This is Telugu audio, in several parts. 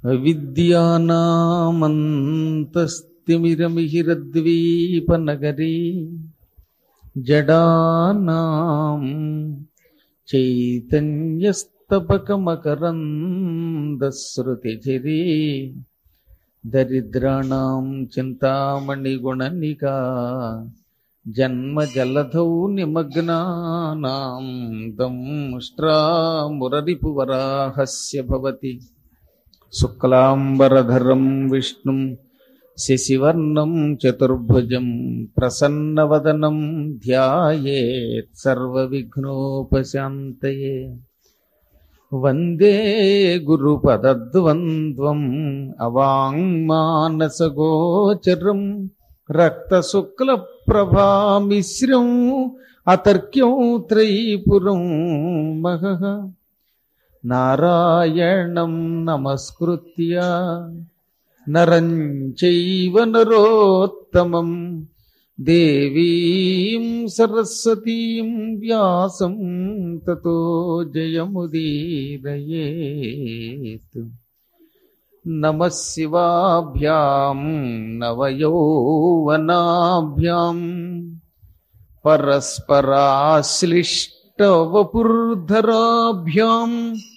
విద్యానామంతస్తిమిరమిహిరద్వీపనగరీ జడానాం చైతన్యస్తపకమకరందశ్రుతిచిరీ దరిద్రాణం చింతామణిగుణనికా జన్మజలధౌ నిమగ్నానాం దంష్ట్రామురరిపువరాహస్య భవతి శుక్లాంబరధరం విష్ణుం శశివర్ణం చతుర్భుజం ప్రసన్నవదనం ధ్యాయేత్ సర్వవిఘ్నోపశాంతయే వందే గురుపదద్వంద్వం అవాంగ్మానసగోచరం రక్తశుక్లప్రభామిశ్రం అతర్క్యం త్రైపురం మహః నారాయణం నమస్కృత్య నరం చైవ నరోత్తమం దేవీం సరస్వతీం వ్యాసం తతో జయముదీరయేత్ నమ శివాభ్యాం నవయౌవనాభ్యాం పరస్పరాశ్లిష్టవపుర్ధరాభ్యాం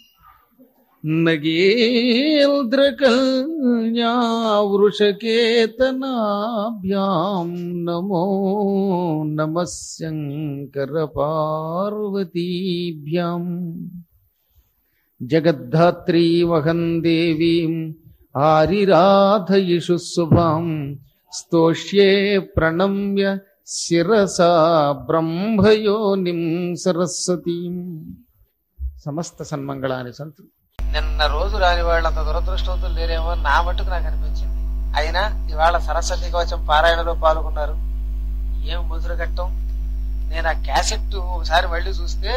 నగేంద్రకల్యావృషకేతనాభ్యాం నమో నమ శంకరపార్వతీభ్యాం జగద్ధాత్రీమహం దేవీం ఆరిరాధయిషు శుభాం స్తోష్యే ప్రణమ్య శిరసా బ్రహ్మయోనిం సరస్వతీం సమస్త సన్మంగళాని సంతు నిన్న రోజు రాని వాళ్ళంత దురదృష్టవంతులు లేరేమో అని నా మట్టుకు నాకు అనిపించింది అయినా ఇవాళ సరస్వతి కవచం పారాయణలో పాల్గొన్నారు ఏం ముదురుగట్టం నేను ఆ క్యాసెట్ ఒకసారి మళ్ళీ చూస్తే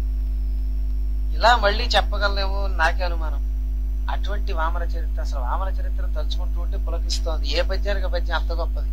ఇలా మళ్ళీ చెప్పగలనేమో అని నాకే అనుమానం అటువంటి వామన చరిత్ర అసలు వామన చరిత్ర తలుచుకుంటూ ఉంటే పులకిస్తోంది ఏ పద్యానికి పద్యం అంత గొప్పది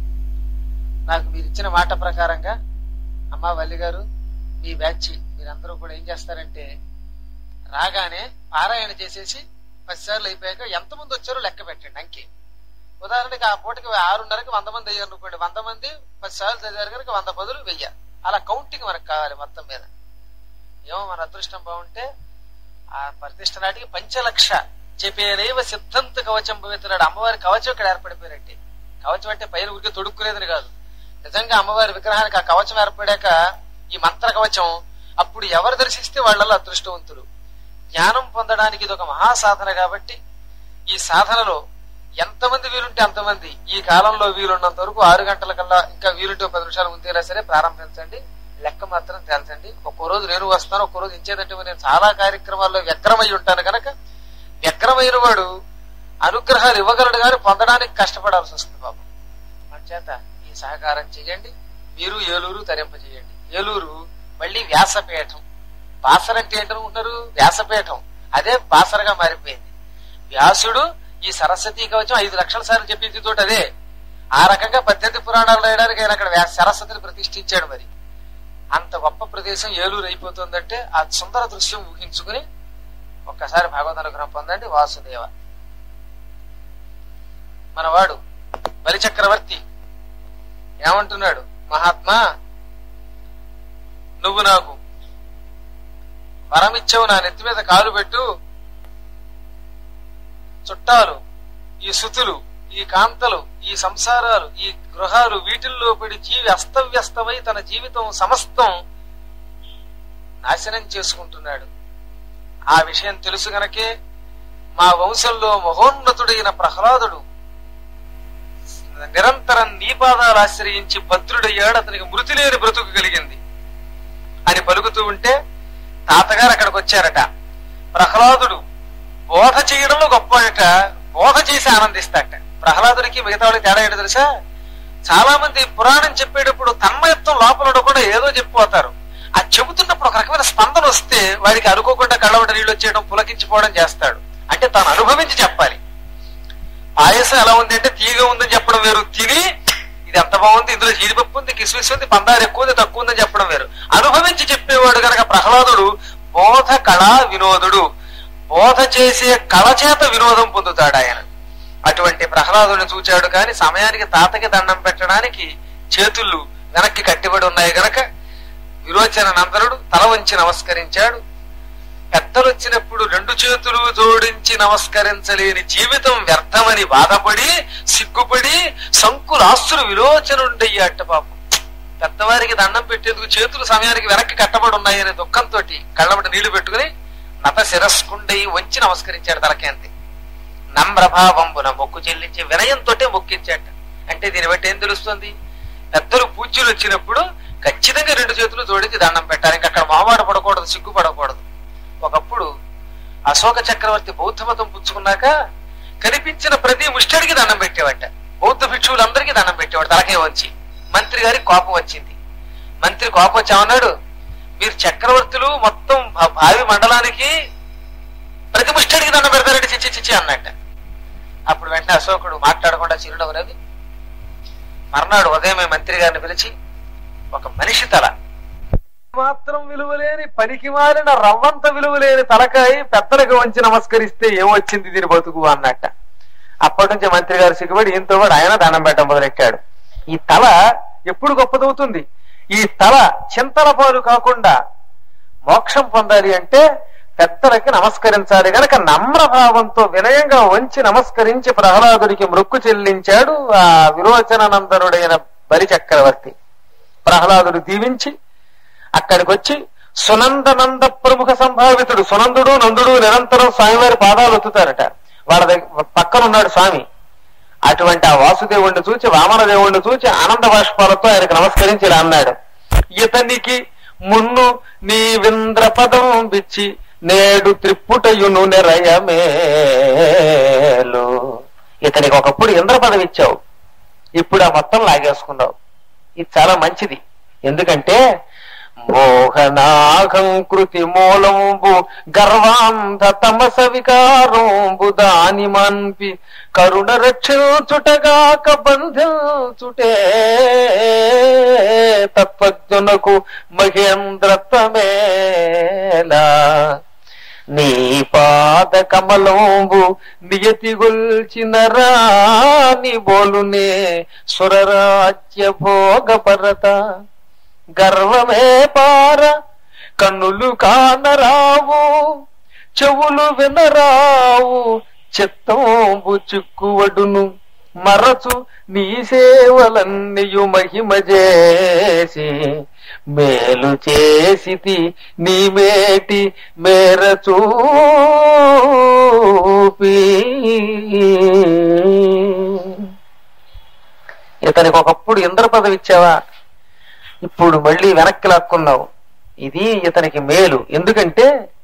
నాకు మీరు ఇచ్చిన మాట ప్రకారంగా అమ్మా వల్లి గారు మీ బ్యాచ్ మీరందరూ కూడా ఏం చేస్తారంటే రాగానే పారాయణ చేసేసి పది సార్లు అయిపోయాక ఎంతమంది వచ్చారో లెక్క పెట్టండి అంకే ఉదాహరణకి ఆ పూటకి ఆరున్నరకి వంద మంది అయ్యారు అనుకోండి వంద మంది పది సార్లు చదివారు కనుక వంద పదులు వెయ్య అలా కౌంటింగ్ మనకు కావాలి మొత్తం మీద ఏమో మన అదృష్టం బాగుంటే ఆ ప్రతిష్ట నాటికి పంచలక్ష చెప్పేనైవ సిద్ధంత కవచం పవిత్రుడు అమ్మవారి కవచం ఇక్కడ ఏర్పడిపోయినట్టే కవచం అంటే పైన ఊరికి తొడుక్కునేదని కాదు నిజంగా అమ్మవారి విగ్రహానికి ఆ కవచం ఏర్పడాక ఈ మంత్ర కవచం అప్పుడు ఎవరు దర్శిస్తే వాళ్ళలో అదృష్టవంతులు జ్ఞానం పొందడానికి ఇది ఒక మహాసాధన కాబట్టి ఈ సాధనలో ఎంతమంది వీలుంటే అంతమంది ఈ కాలంలో వీలున్నంత వరకు ఆరు గంటల కల్లా ఇంకా వీలుంటే ఒక పది నిమిషాలు ముందేలా సరే ప్రారంభించండి లెక్క మాత్రం తేల్చండి ఒక్కో రోజు నేను వస్తాను ఒక్కో రోజు ఇచ్చేదంటే నేను చాలా కార్యక్రమాల్లో వ్యగ్రమై ఉంటాను కనుక వ్యగ్రమైన వాడు అనుగ్రహాలు ఇవ్వగలడు కానీ పొందడానికి కష్టపడాల్సి వస్తుంది బాబు చేత ఈ సహకారం చేయండి మీరు ఏలూరు తరింపజేయండి ఏలూరు మళ్ళీ వ్యాసపీఠం బాసర అంటే ఏంటనుకుంటారు వ్యాసపీఠం అదే బాసరగా మారిపోయింది వ్యాసుడు ఈ సరస్వతి కవచం ఐదు లక్షల సార్లు చెప్పింది తోటి అదే ఆ రకంగా పద్దెనిమిది పురాణాలు రాయడానికి ఆయన అక్కడ వ్యాస సరస్వతిని ప్రతిష్ఠించాడు మరి అంత గొప్ప ప్రదేశం ఏలూరు అయిపోతుందంటే ఆ సుందర దృశ్యం ఊహించుకుని ఒక్కసారి భాగవత అనుగ్రహం పొందండి వాసుదేవ మనవాడు బలి చక్రవర్తి ఏమంటున్నాడు మహాత్మా నువ్వు నాకు వరమిచ్చావు నా నెత్తి మీద కాలు పెట్టు చుట్టాలు ఈ సుతులు ఈ కాంతలు ఈ సంసారాలు ఈ గృహాలు వీటిల్లో పడి జీవి అస్తవ్యస్తమై తన జీవితం సమస్తం నాశనం చేసుకుంటున్నాడు ఆ విషయం తెలుసు గనకే మా వంశంలో మహోన్నతుడైన ప్రహ్లాదుడు నిరంతరం నీ పాదాలు ఆశ్రయించి భద్రుడయ్యాడు అతనికి మృతి లేని బ్రతుకు కలిగింది అని పలుకుతూ ఉంటే తాతగారు అక్కడికి వచ్చారట ప్రహ్లాదుడు బోధ చేయడంలో గొప్పట బోధ చేసి ఆనందిస్తాట ప్రహ్లాదుడికి మిగతా వాళ్ళకి తేడా ఏంటో తెలుసా చాలా మంది పురాణం చెప్పేటప్పుడు తన్మయత్వం లోపల ఉండకుండా ఏదో చెప్పిపోతారు ఆ చెబుతున్నప్పుడు ఒక రకమైన స్పందన వస్తే వాడికి అనుకోకుండా కళ్ళవట నీళ్ళు వచ్చేయడం పులకించిపోవడం చేస్తాడు అంటే తాను అనుభవించి చెప్పాలి పాయసం ఎలా ఉంది అంటే తీగ ఉందని చెప్పడం వేరు తిని ఇది ఎంత బాగుంది ఇందులో జీడిపప్పు ఉంది కిస్మిస్ ఉంది పందారు ఎక్కువ ఉంది తక్కువ ఉందని చెప్పడం వేరు అనుభవించి చెప్పేవాడు గనక ప్రహ్లాదుడు బోధ కళా వినోదుడు బోధ చేసే కళ చేత వినోదం పొందుతాడు ఆయన అటువంటి ప్రహ్లాదుని చూచాడు కానీ సమయానికి తాతకి దండం పెట్టడానికి చేతులు వెనక్కి కట్టిబడి ఉన్నాయి గనక విరోచన నందనుడు తల వంచి నమస్కరించాడు పెద్దలు వచ్చినప్పుడు రెండు చేతులు జోడించి నమస్కరించలేని జీవితం వ్యర్థమని బాధపడి సిగ్గుపడి సంకులాస్తులు విరోచనుండయ్యాట పాపం పెద్దవారికి దండం పెట్టేందుకు చేతులు సమయానికి వెనక్కి కట్టబడి ఉన్నాయనే దుఃఖంతో కళ్ళబడి నీళ్లు పెట్టుకుని నత శిరస్కుండయి వంచి నమస్కరించాడు తలకేంతి నమ్రభావంబున మొక్కు చెల్లించి వినయంతో మొక్కించాట అంటే దీన్ని బట్టి ఏం తెలుస్తుంది పెద్దలు పూజ్యులు వచ్చినప్పుడు ఖచ్చితంగా రెండు చేతులు జోడించి దండం పెట్టాలి ఇంకా అక్కడ మొహమాట పడకూడదు సిగ్గుపడకూడదు ఒకప్పుడు అశోక చక్రవర్తి బౌద్ధ మతం పుచ్చుకున్నాక కనిపించిన ప్రతి ముష్టడికి దండం పెట్టేవాట బౌద్ధ భిక్షువులందరికీ దండం పెట్టేవాడు తలకే వచ్చి మంత్రి గారికి కోపం వచ్చింది మంత్రి కోపం వచ్చామన్నాడు మీరు చక్రవర్తులు మొత్తం భా- భావి మండలానికి ప్రతి ముష్టడికి దండం పెడతారంటే చిచ్చి చిచ్చి అన్నట్ట అప్పుడు వెంటనే అశోకుడు మాట్లాడకుండా చిరునవ్వు రవి మర్నాడు ఉదయమే మంత్రి గారిని పిలిచి ఒక మనిషి తల మాత్రం విలువలేని పనికి మారిన రవ్వంత విలువలేని తలకాయ పెద్దలకు వంచి నమస్కరిస్తే ఏమొచ్చింది దీని బతుకు అన్నట్ట అప్పటి నుంచి మంత్రి గారు సిగ్గుపడి ఈయనతో కూడా ఆయన దండం పెట్టడం మొదలెట్టాడు ఈ తల ఎప్పుడు గొప్పదవుతుంది ఈ తల చింతల పాలు కాకుండా మోక్షం పొందాలి అంటే పెద్దలకి నమస్కరించాలి గనక నమ్రభావంతో వినయంగా వంచి నమస్కరించి ప్రహ్లాదుడికి మృక్కు చెల్లించాడు ఆ విరోచనానందనుడైన బలి చక్రవర్తి ప్రహ్లాదుడు దీవించి అక్కడికి వచ్చి సునందనంద ప్రముఖ సంభావితుడు సునందుడు నందుడు నిరంతరం స్వామివారి పాదాలు ఒత్తుతారట వాళ్ళ దగ్గర పక్కన ఉన్నాడు స్వామి అటువంటి ఆ వాసుదేవుణ్ణి చూచి వామన దేవుణ్ణి చూచి ఆనంద బాష్పాలతో ఆయనకు నమస్కరించి ఇలా అన్నాడు ఇతనికి మున్ను నీ వింద్ర పదం బిచ్చి నేడు త్రిప్పుటయును నెరయమేలు ఇతనికి ఒకప్పుడు ఇంద్ర పదవి ఇచ్చావు ఇప్పుడు ఆ మొత్తం లాగేసుకున్నావు ఇది చాలా మంచిది ఎందుకంటే మోహనాహం కృతి మూలంబు గర్వాంధ తమస వికారంబు దాని మన్పి కరుణ రక్షించుటగాక బంధించుటే తత్వజ్ఞునకు మహేంద్రత్వమేలా నీ పాద కమలంబు నియతి గొల్చిన రాని బోలునే సురరాజ్య భోగ భరత గర్వమే పార కన్నులు కానరావు చెవులు వినరావు చిత్తంబు చిక్కువడును మరచు నీ సేవలన్నయు మహిమ చేసి మేలు చేసితి నీ మేటి మేర చూపి ఇతనికి ఒకప్పుడు ఇంద్ర పదవి ఇచ్చావా ఇప్పుడు మళ్ళీ వెనక్కి లాక్కున్నావు ఇది ఇతనికి మేలు ఎందుకంటే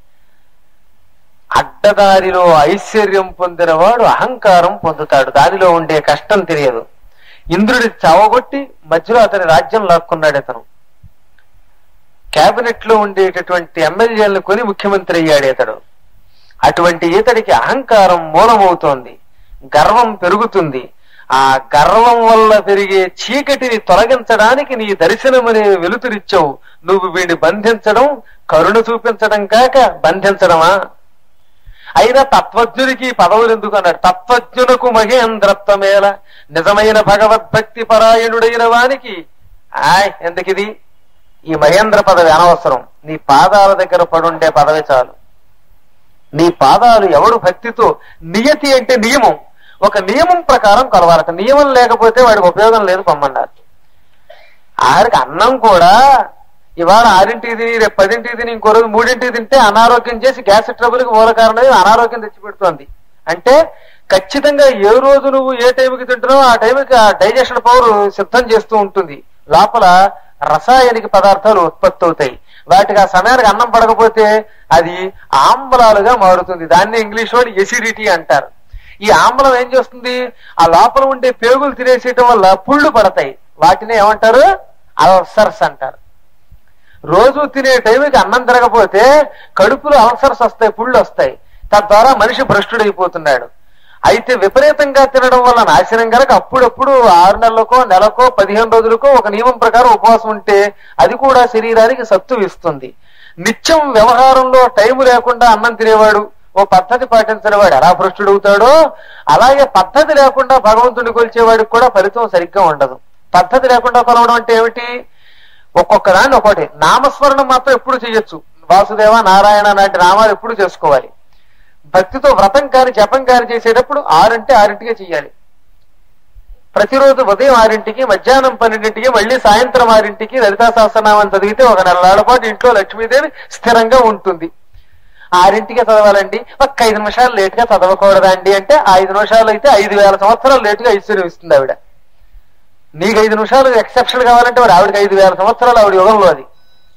అడ్డదారిలో ఐశ్వర్యం పొందినవాడు అహంకారం పొందుతాడు దానిలో ఉండే కష్టం తెలియదు ఇంద్రుడి చావగొట్టి మధ్యలో అతని రాజ్యం లాక్కున్నాడు ఇతను కేబినెట్ లో ఉండేటటువంటి ఎమ్మెల్యేలను కొని ముఖ్యమంత్రి అయ్యాడు ఇతడు అటువంటి ఇతడికి అహంకారం మూలమవుతోంది గర్వం పెరుగుతుంది ఆ గర్వం వల్ల పెరిగే చీకటిని తొలగించడానికి నీ దర్శనమనే వెలుతురిచ్చావు నువ్వు వీడిని బంధించడం కరుణ చూపించడం కాక బంధించడమా అయినా తత్వజ్ఞునికి పదవులు ఎందుకు అన్నాడు తత్వజ్ఞునకు మహేంద్రత్వమేల నిజమైన భగవద్భక్తి పరాయణుడైన వానికి ఆయ్ ఎందుకిది ఈ మహేంద్ర పదవి అనవసరం నీ పాదాల దగ్గర పడుండే పదవి చాలు నీ పాదాలు ఎవడు భక్తితో నియతి అంటే నియమం ఒక నియమం ప్రకారం కొలవాలట నియమం లేకపోతే వాడికి ఉపయోగం లేదు పొమ్మన్నారు ఆఖరికి అన్నం కూడా ఇవాళ ఆరింటికి తిని రేపు పదింటికి తిని ఇంకో రోజు మూడింటికి తింటే అనారోగ్యం చేసి గ్యాస్ ట్రబుల్కి మూల కారణం అనారోగ్యం తెచ్చిపెడుతోంది అంటే ఖచ్చితంగా ఏ రోజు నువ్వు ఏ టైంకి తింటున్నావో ఆ టైంకి ఆ డైజెషన్ పవర్ సిద్ధం చేస్తూ ఉంటుంది లోపల రసాయనిక పదార్థాలు ఉత్పత్తి అవుతాయి వాటికి ఆ సమయానికి అన్నం పడకపోతే అది ఆమ్లాలుగా మారుతుంది దాన్ని ఇంగ్లీష్ వాడు ఎసిడిటీ అంటారు ఈ ఆమ్లం ఏం చేస్తుంది ఆ లోపల ఉండే పేగులు తినేసేయటం వల్ల పుళ్ళు పడతాయి వాటిని ఏమంటారు అల్సర్స్ అంటారు రోజు తినే టైంకి అన్నం తిరగపోతే కడుపులో అల్సర్స్ వస్తాయి పుళ్ళు వస్తాయి తద్వారా మనిషి భ్రష్టుడైపోతున్నాడు అయితే విపరీతంగా తినడం వల్ల నాశనం కనుక అప్పుడప్పుడు ఆరు నెలలకో నెలకో పదిహేను రోజులకో ఒక నియమం ప్రకారం ఉపవాసం ఉంటే అది కూడా శరీరానికి సత్తు ఇస్తుంది నిత్యం వ్యవహారంలో టైం లేకుండా అన్నం తినేవాడు ఓ పద్ధతి పాటించిన వాడు ఎలా భ్రష్టుడు అవుతాడో అలాగే పద్ధతి లేకుండా భగవంతుడిని కొలిచేవాడికి కూడా ఫలితం సరిగ్గా ఉండదు పద్ధతి లేకుండా కొలవడం అంటే ఏమిటి ఒక్కొక్క దాన్ని ఒక్కొక్కటి నామస్మరణం మాత్రం ఎప్పుడు చేయొచ్చు వాసుదేవ నారాయణ లాంటి నామాలు ఎప్పుడు చేసుకోవాలి భక్తితో వ్రతం కాని జపం కాని చేసేటప్పుడు ఆరింటి ఆరింటికే చెయ్యాలి ప్రతిరోజు ఉదయం ఆరింటికి మధ్యాహ్నం పన్నెండింటికి మళ్ళీ సాయంత్రం ఆరింటికి లలితా సహస్రనామం చదివితే ఒక నెలల పాటు ఇంట్లో లక్ష్మీదేవి స్థిరంగా ఉంటుంది ఆరింటికే చదవాలండి ఒక్క ఐదు నిమిషాలు లేట్ గా చదవకూడదా అండి అంటే ఆ ఐదు నిమిషాలు అయితే ఐదు వేల సంవత్సరాలు లేట్ గా ఐశ్వర్యం ఇస్తుంది ఆవిడ నీకు ఐదు నిమిషాలు ఎక్సెప్షన్ కావాలంటే మరి ఆవిడకి ఐదు వేల సంవత్సరాలు ఆవిడ యుగంలో అది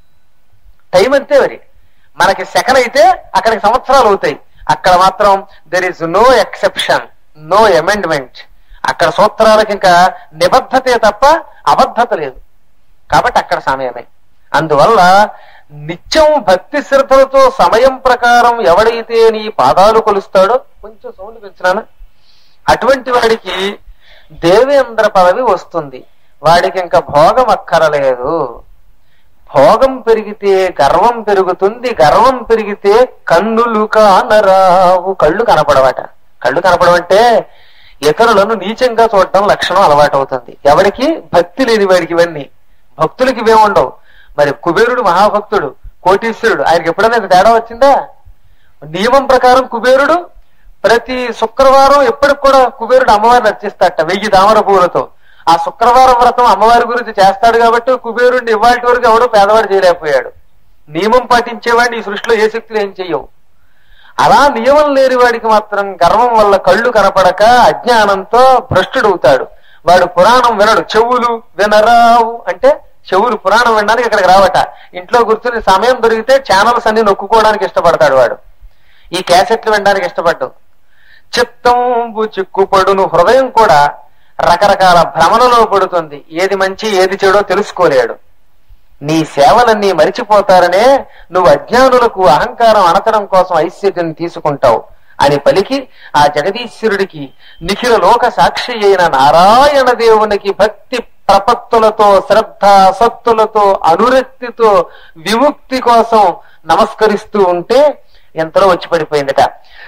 టైం అంతే మరి మనకి సెకండ్ అయితే అక్కడికి సంవత్సరాలు అవుతాయి అక్కడ మాత్రం there is no exception no amendment అక్కడ సూత్రాలకు ఇంకా నిబద్ధతే తప్ప అబద్ధత లేదు కాబట్టి అక్కడ సమయమే అందువల్ల నిత్యం భక్తి శ్రద్ధలతో సమయం ప్రకారం ఎవడైతే నీ పాదాలు కొలుస్తాడో కొంచెం సౌండ్ పెంచినాను అటువంటి వాడికి దేవేంద్ర పదవి వస్తుంది వాడికి ఇంకా భోగం అక్కరలేదు భోగం పెరిగితే గర్వం పెరుగుతుంది గర్వం పెరిగితే కన్నులు కానరావు కళ్ళు కనపడవట కళ్ళు కనపడవంటే ఇతరులను నీచంగా చూడటం లక్షణం అలవాటు అవుతుంది ఎవరికి భక్తి లేని వాడికి ఇవన్నీ భక్తులకి ఇవేముండవు మరి కుబేరుడు మహాభక్తుడు కోటీశ్వరుడు ఆయనకి ఎప్పుడైనా ఇంత తేడా వచ్చిందా నియమం ప్రకారం కుబేరుడు ప్రతి శుక్రవారం ఎప్పటికి కూడా కుబేరుడు అమ్మవారిని అర్చిస్తాడట వెయ్యి దామర పూలతో ఆ శుక్రవారం వ్రతం అమ్మవారి గురించి చేస్తాడు కాబట్టి కుబేరుడిని ఇవాళ వరకు ఎవడో పేదవాడు చేయలేకపోయాడు నియమం పాటించేవాడిని ఈ సృష్టిలో ఏ శక్తులు ఏం చెయ్యవు అలా నియమం లేని వాడికి మాత్రం గర్వం వల్ల కళ్ళు కనపడక అజ్ఞానంతో భ్రష్టుడవుతాడు వాడు పురాణం వినడు చెవులు వినరావు అంటే చెవులు పురాణం వినడానికి ఇక్కడికి రావట ఇంట్లో కూర్చుని సమయం దొరికితే ఛానల్స్ అన్ని నొక్కుకోవడానికి ఇష్టపడతాడు వాడు ఈ క్యాసెట్లు వినడానికి ఇష్టపడ్డు చిత్తంబు చిక్కుపడును హృదయం కూడా రకరకాల భ్రమలలో పడుతుంది ఏది మంచి ఏది చెడో తెలుసుకోలేడు నీ సేవలన్నీ మరిచిపోతారనే నువ్వు అజ్ఞానులకు అహంకారం అనతడం కోసం ఐశ్వర్యం తీసుకుంటావు అని పలికి ఆ జగదీశ్వరుడికి నిఖిల లోక సాక్షి అయిన నారాయణ దేవునికి భక్తి ప్రపత్తులతో శ్రద్ధ సత్తులతో అనురక్తితో విముక్తి నమస్కరిస్తూ ఉంటే ఎంతలో వచ్చి పడిపోయిందట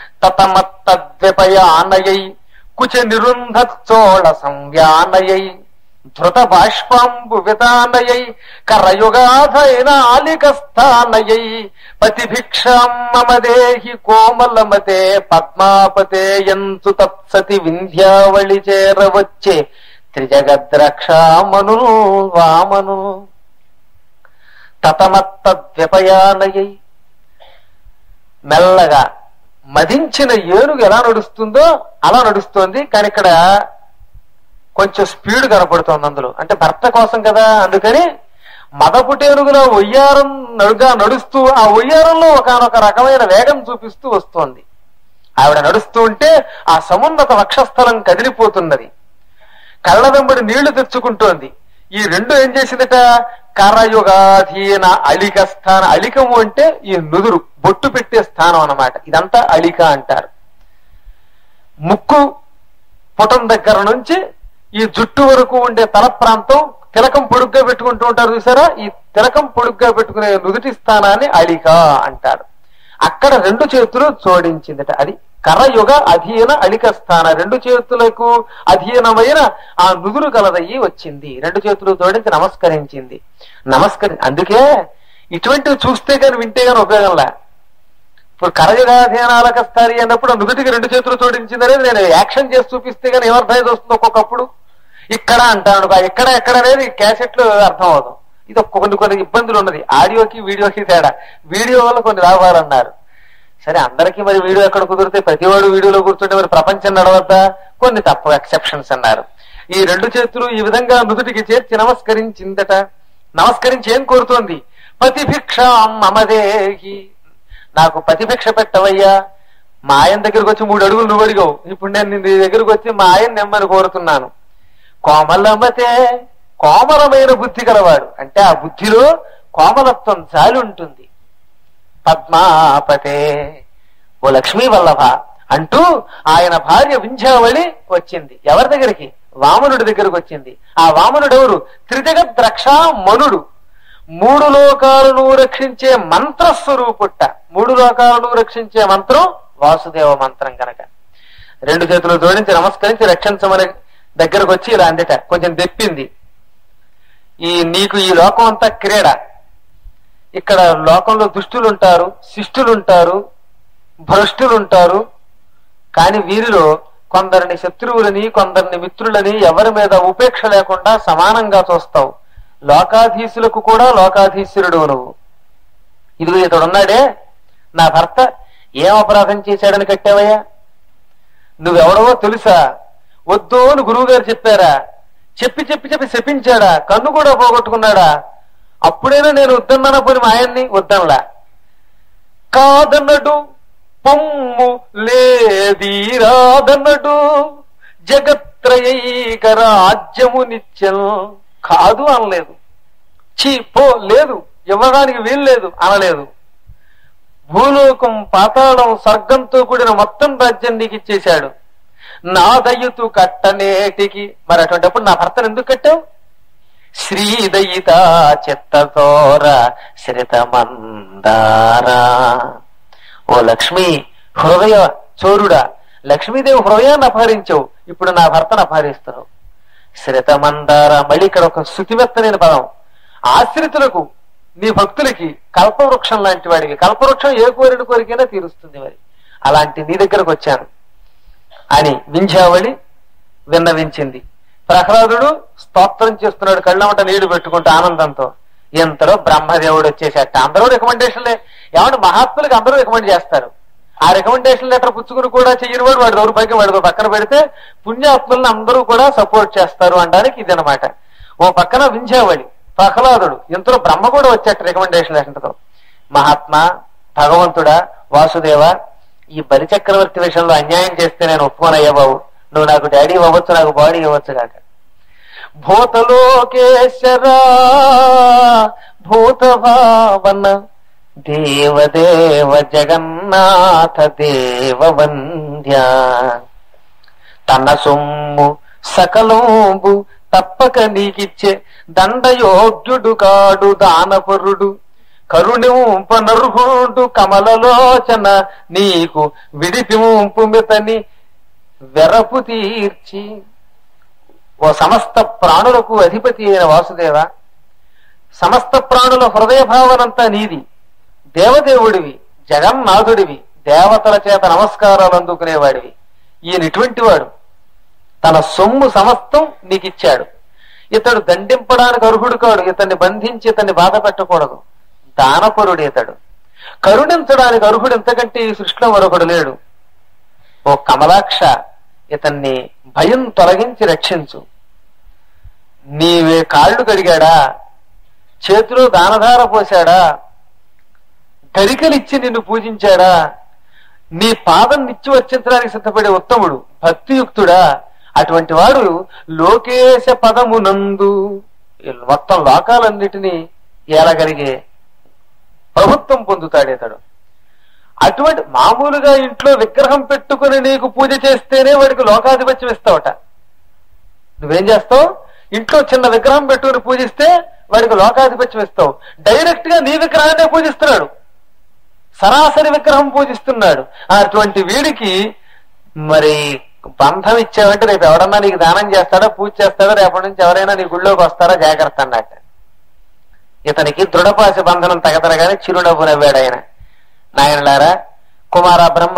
తతమత్తద్విపయానయై కుచ నిరుంధోళ సంవ్యానయై ధృత బాష్పాంబు వితానయై కరయుగాధైన ఆలికస్థానయై పతిభిక్షాం మమదేహి కోమలమతే పద్మాపతే ఎంతు తత్సతి వింధ్యావళి చేరవచ్చే త్రిజగద్రక్షామను వామను తతమత్తద్విపయానయై మెల్లగా మదించిన ఏనుగు ఎలా నడుస్తుందో అలా నడుస్తోంది కానీ ఇక్కడ కొంచెం స్పీడ్ కనపడుతోంది అందులో అంటే భర్త కోసం కదా అందుకని మదపుటేనుగులో ఒయ్యారం నడుగా నడుస్తూ ఆ ఒయ్యారంలో ఒకనొక రకమైన వేగం చూపిస్తూ వస్తోంది ఆవిడ నడుస్తూ ఉంటే ఆ సమున్నత వక్షస్థలం కదిలిపోతున్నది కళ్ళ వెంబడి నీళ్లు తెచ్చుకుంటోంది ఈ రెండు ఏం చేసిందట కరయుగాధీన అలిక స్థానం అలికము అంటే ఈ నుదురు బొట్టు పెట్టే స్థానం అన్నమాట ఇదంతా అలిక అంటారు ముక్కు పుటం దగ్గర నుంచి ఈ జుట్టు వరకు ఉండే తల ప్రాంతం తిలకం పొడుగ్గా పెట్టుకుంటూ ఉంటారు చూసారా ఈ తిలకం పొడుగ్గా పెట్టుకునే నుదుటి స్థానాన్ని అలిక అంటారు అక్కడ రెండు చేతులు జోడించిందట అది కరయుగ అధీన అలిక స్థాన రెండు చేతులకు అధీనమైన ఆ నుదురు కలదయ్యి వచ్చింది రెండు చేతులు జోడించి నమస్కరించింది నమస్కరి అందుకే ఇటువంటివి చూస్తే గాని వింటే గాని ఉపయోగంలా ఇప్పుడు కరయుగాధీనాలక స్థాయి అన్నప్పుడు ఆ నుదుటికి రెండు చేతులు జోడించింది అనేది నేను యాక్షన్ చేసి చూపిస్తే గానీ ఏమర్థమైతే వస్తుంది ఒక్కొక్కప్పుడు ఇక్కడ అంటాను ఆ ఇక్కడ ఎక్కడ అనేది క్యాసెట్లు అర్థం అవదు ఇది ఒక కొన్ని కొన్ని ఇబ్బందులు ఉన్నది ఆడియోకి వీడియోకి తేడా వీడియో వల్ల కొన్ని లాభాలన్నారు సరే అందరికీ మరి వీడియో ఎక్కడ కుదిరితే ప్రతివాడు వీడియోలో కూర్చుంటే మరి ప్రపంచం నడవద్దా కొన్ని తప్ప ఎక్సెప్షన్స్ అన్నారు ఈ రెండు చేతులు ఈ విధంగా నుదుటికి చేర్చి నమస్కరించిందట నమస్కరించి ఏం కోరుతోంది పతిభిక్ష మమదేహి నాకు పతిభిక్ష పెట్టవయ్యా మా ఆయన దగ్గరికి వచ్చి మూడు అడుగులు నువ్వు అడిగావు ఇప్పుడు నేను నీ దగ్గరికి వచ్చి మా ఆయన నెమ్మని కోరుతున్నాను కోమలమతే కోమలమైన బుద్ధి గలవాడు అంటే ఆ బుద్ధిలో కోమలత్వం చాలి ఉంటుంది పద్మాపతే ఓ లక్ష్మీ వల్లభ అంటూ ఆయన భార్య వింధ్యావళి వచ్చింది ఎవరి దగ్గరికి వామనుడి దగ్గరకు వచ్చింది ఆ వామనుడు ఎవరు త్రిజగత్ రక్ష మనుడు మూడు లోకాలను రక్షించే మంత్రస్వరూపుట్ట మూడు లోకాలను రక్షించే మంత్రం వాసుదేవ మంత్రం కనుక రెండు చేతులు జోడించి నమస్కరించి రక్షించమని దగ్గరకు వచ్చి ఇలా అందిట కొంచెం దెప్పింది ఈ నీకు ఈ లోకం అంతా క్రీడ ఇక్కడ లోకంలో దుష్టులు ఉంటారు శిష్టులు ఉంటారు భ్రష్టులు ఉంటారు కానీ వీరిలో కొందరిని శత్రువులని కొందరిని మిత్రులని ఎవరి మీద ఉపేక్ష లేకుండా సమానంగా చూస్తావు లోకాధీశులకు కూడా లోకాధీశ్వరుడు నువ్వు ఇదిగో ఇతడున్నాడే నా భర్త ఏం అపరాధం చేశాడని కట్టావయ్యా నువ్వెవడవో తెలుసా వద్దు అని గురువు గారు చెప్పారా చెప్పి చెప్పి చెప్పి శపించాడా కన్ను కూడా పోగొట్టుకున్నాడా అప్పుడైనా నేను వద్దన్నానా పోని మా ఆయన్ని వద్దనలా కాదన్నడు పొమ్ము లేదీరాదన్నడు జగత్రయైక రాజ్యము నిత్యం కాదు అనలేదు చీ పో లేదు ఇవ్వడానికి వీల్లేదు అనలేదు భూలోకం పాతాళం స్వర్గంతో కూడిన మొత్తం రాజ్యం నీకు ఇచ్చేశాడు నా దయ్యుతు కట్టనేటికి మరి అటువంటిప్పుడు నా భర్తను ఎందుకు కట్టావు శ్రీదయిత చిత్తతోర శ్రితమందారా ఓ లక్ష్మి హృదయ చోరుడా లక్ష్మీదేవి హృదయాన్ని అపహరించావు ఇప్పుడు నా భర్తను అపహరిస్తున్నావు శ్రితమందార మళ్ళీ ఇక్కడ ఒక శృతిమెత్తనైన పదం ఆశ్రితులకు నీ భక్తులకి కల్పవృక్షం లాంటి వాడికి కల్పవృక్షం ఏ కోరిన కోరికైనా తీరుస్తుంది మరి అలాంటి నీ దగ్గరకు వచ్చాను అని వింధ్యావళి విన్నవించింది ప్రహ్లాదుడు స్తోత్రం చేస్తున్నాడు కళ్ళమట నీళ్లు పెట్టుకుంటూ ఆనందంతో ఎంతలో బ్రహ్మదేవుడు వచ్చేసాట అందరూ రికమెండేషన్లే ఏమంటే మహాత్ములకు అందరూ రికమెండ్ చేస్తారు ఆ రికమెండేషన్ లెటర్ పుచ్చుకుని కూడా చెయ్యని వాడు వాడి దౌర్భాగ్యం వాడి పక్కన పెడితే పుణ్యాత్ములను అందరూ కూడా సపోర్ట్ చేస్తారు అనడానికి ఇది అనమాట ఓ పక్కన వింధ్యావళి ప్రహ్లాదుడు ఇంతలో బ్రహ్మ కూడా వచ్చాట రికమెండేషన్ లెటర్తో మహాత్మా భగవంతుడా వాసుదేవ ఈ బలి చక్రవర్తి విషయంలో అన్యాయం చేస్తే నేను ఒప్పుకోనయ్యా బాబు నువ్వు నాకు డాడీ ఇవ్వచ్చు నాకు బాడీ ఇవ్వచ్చు కాక భూతలోకేశ్వరా భూతభావన దేవదేవ జగన్నాథ దేవ వంద్య తన సొమ్ము సకలంబు తప్పక నీకిచ్చే దండయోగ్యుడు కాడు దానపరుడు కరుణింపనర్హుడు కమలలోచన నీకు విడిపింపు మితని వెరపు తీర్చి ఓ సమస్త ప్రాణులకు అధిపతి అయిన వాసుదేవ సమస్త ప్రాణుల హృదయ భావనంతా నీది దేవదేవుడివి జగన్నాథుడివి దేవతల చేత నమస్కారాలు అందుకునేవాడివి ఈయన ఇటువంటి వాడు తన సొమ్ము సమస్తం నీకిచ్చాడు ఇతడు దండింపడానికి అర్హుడు కాడు ఇతన్ని బంధించి ఇతన్ని బాధ పెట్టకూడదు దానపరుడు ఇతడు కరుణించడానికి అర్హుడు ఎంతకంటే ఈ సృష్టిలో మరొకడు లేడు ఓ కమలాక్ష ఇతన్ని భయం తొలగించి రక్షించు నీవే కాళ్ళు కడిగాడా చేతిలో దానధార పోశాడా గరికలిచ్చి నిన్ను పూజించాడా నీ పాదం నిచ్చి వచ్చించడానికి సిద్ధపడే ఉత్తముడు భక్తియుక్తుడా అటువంటి వాడు లోకేశ పదమునందు ఈ మొత్తం లోకాలన్నిటినీ ఏలగలిగే ప్రభుత్వం పొందుతాడు ఇతడు అటువంటి మామూలుగా ఇంట్లో విగ్రహం పెట్టుకుని నీకు పూజ చేస్తేనే వాడికి లోకాధిపత్యం ఇస్తావట నువ్వేం చేస్తావు ఇంట్లో చిన్న విగ్రహం పెట్టుకుని పూజిస్తే వాడికి లోకాధిపత్యం ఇస్తావు డైరెక్ట్ గా నీ విగ్రహాన్నే పూజిస్తున్నాడు సరాసరి విగ్రహం పూజిస్తున్నాడు అటువంటి వీడికి మరి బంధం ఇచ్చావంటే రేపు ఎవడన్నా నీకు దానం చేస్తాడా పూజ చేస్తాడా రేపటి నుంచి ఎవరైనా నీ గుళ్ళోకి వస్తారా జాగ్రత్త అన్నట్టు ఇతనికి దృఢపాసి బంధనం తగతరగానే చిరునవ్వు నవ్వాడు ఆయన నాయనలారా కుమార బ్రహ్మ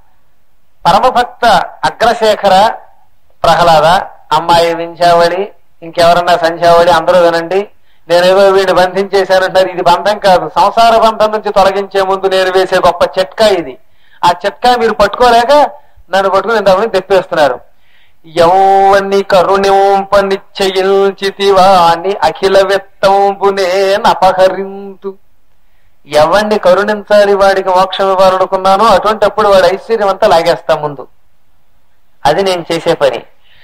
పరమభక్త అగ్రశేఖర ప్రహ్లాద అమ్మాయి వించావళి ఇంకెవరన్నా సంధ్యావళి అందరూ వినండి నేనేదో వీడిని బంధించేశానంటారు ఇది బంధం కాదు సంసార బంధం నుంచి తొలగించే ముందు నేను వేసే గొప్ప చిట్కా ఇది ఆ చిట్కా మీరు పట్టుకోలేక నన్ను పట్టుకుని ఇంతకుముందు తెప్పేస్తున్నారు యౌవని కరుణింపనిచ్చయిల్చితివా అని అఖిల విత్తంబునే అపహరింతు ఎవరిని కరుణించాలి వాడికి మోక్షం ఇవ్వాలనుకున్నానో అటువంటిప్పుడు వాడి ఐశ్వర్యం అంతా లాగేస్తా ముందు అది నేను చేసే పని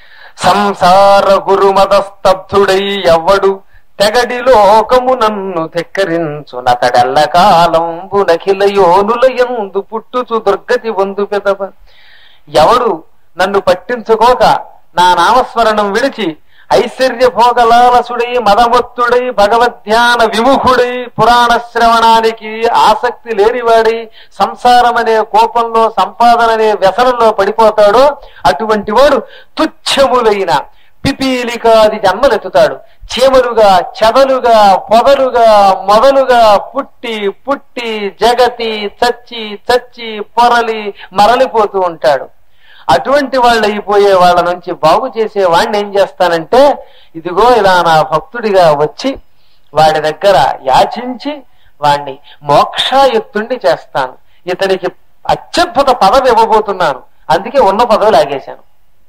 సంసార గురుమదస్తబ్ధుడై ఎవ్వడు తెగడి లోకము నన్ను ధిక్కరించు నతడెల్ల కాలంబు నఖిల యోనుల ఎందు పుట్టుచు దుర్గతి వందు పెదవ ఎవడు నన్ను పట్టించుకోక నా నామస్మరణం విడిచి ఐశ్వర్య భోగలాలసుడై మదమత్తుడై భగవద్ధ్యాన విముఖుడై పురాణ శ్రవణానికి ఆసక్తి లేనివాడై సంసారం అనే కోపంలో సంపాదన అనే వ్యసనంలో పడిపోతాడో అటువంటి వాడు తుచ్చములైన పిపీలికాది జన్మలెత్తుతాడు చీమలుగా చెదలుగా పొదలుగా మొదలుగా పుట్టి పుట్టి జగతి చచ్చి చచ్చి పొరలి మరలిపోతూ ఉంటాడు అటువంటి వాళ్ళు అయిపోయే వాళ్ళ నుంచి బాగు చేసే వాడిని ఏం చేస్తానంటే ఇదిగో ఇలా నా భక్తుడిగా వచ్చి వాడి దగ్గర యాచించి వాణ్ణి మోక్షాయుక్తుణ్ణి చేస్తాను ఇతనికి అత్యద్భుత పదవి ఇవ్వబోతున్నాను అందుకే ఉన్న పదవి లాగేశాను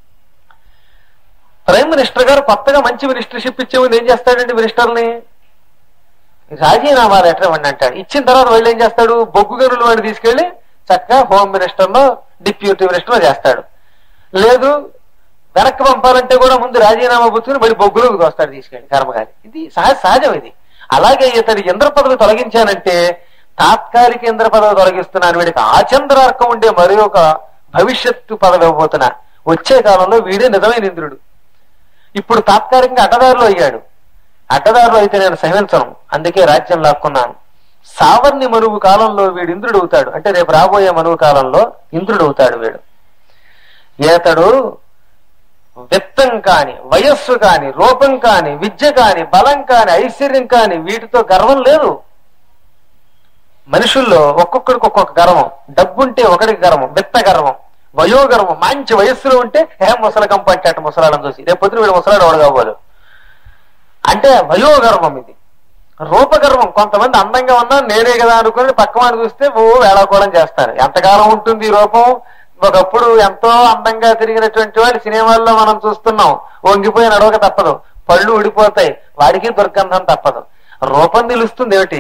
ప్రైమ్ మినిస్టర్ గారు కొత్తగా మంచి మినిస్టర్షిప్ ఇచ్చే ముందు ఏం చేస్తాడండి మినిస్టర్ని రాజీనామా లెటర్ ఇవ్వండి అంటాడు ఇచ్చిన తర్వాత వాళ్ళు ఏం చేస్తాడు బొగ్గు గనులు వాడిని తీసుకెళ్లి చక్కగా హోమ్ మినిస్టర్ లో డిప్యూటీ మినిస్టర్ చేస్తాడు లేదు వెనక్కి పంపాలంటే కూడా ముందు రాజీనామా పుచ్చుకుని మళ్ళీ బొగ్గులోకి దోస్తాడు తీసుకెళ్ళి కర్మగారి ఇది సహజ సహజం ఇది అలాగే ఇతడి ఇంద్ర పదవి తొలగించానంటే తాత్కాలిక ఇంద్ర పదవి తొలగిస్తున్నాను వీడికి ఆచంద్రార్కం ఉండే మరి ఒక భవిష్యత్తు పదవి ఇవ్వబోతున్నా వచ్చే కాలంలో వీడే నిజమైన ఇంద్రుడు ఇప్పుడు తాత్కాలికంగా అడ్డదారిలో అయ్యాడు అడ్డదారిలో అయితే నేను సహించను అందుకే రాజ్యం లాక్కున్నాను సావర్ణి మనువు కాలంలో వీడు ఇంద్రుడు అవుతాడు అంటే రేపు రాబోయే మనువు కాలంలో ఇంద్రుడు అవుతాడు వీడు ఏతడు విత్తం కాని వయస్సు కాని రూపం కాని విద్య కాని బలం కాని ఐశ్వర్యం కాని వీటితో గర్వం లేదు మనుషుల్లో ఒక్కొక్కడికి ఒక్కొక్క గర్వం డబ్బుంటే ఒకడికి గర్వం విత్త గర్వం వయోగర్వం మంచి వయస్సులో ఉంటే ఏ ముసలకం పట్టి అటు ముసలాడని చూసి రేపు పొద్దున వీడు ముసలాడు వాడు కాబోలు అంటే వయోగర్వం ఇది రూపగర్వం కొంతమంది అందంగా ఉన్నా నేనే కదా అనుకుని పక్కవాడిని చూస్తే ఓ వేళాకోళం చేస్తారు ఎంతకాలం ఉంటుంది ఈ రూపం ఒకప్పుడు ఎంతో అందంగా తిరిగినటువంటి వాడు సినిమాల్లో మనం చూస్తున్నాం వంగిపోయి నడవక తప్పదు పళ్ళు ఊడిపోతాయి వాడికి దుర్గంధం తప్పదు రూపం నిలుస్తుంది ఏమిటి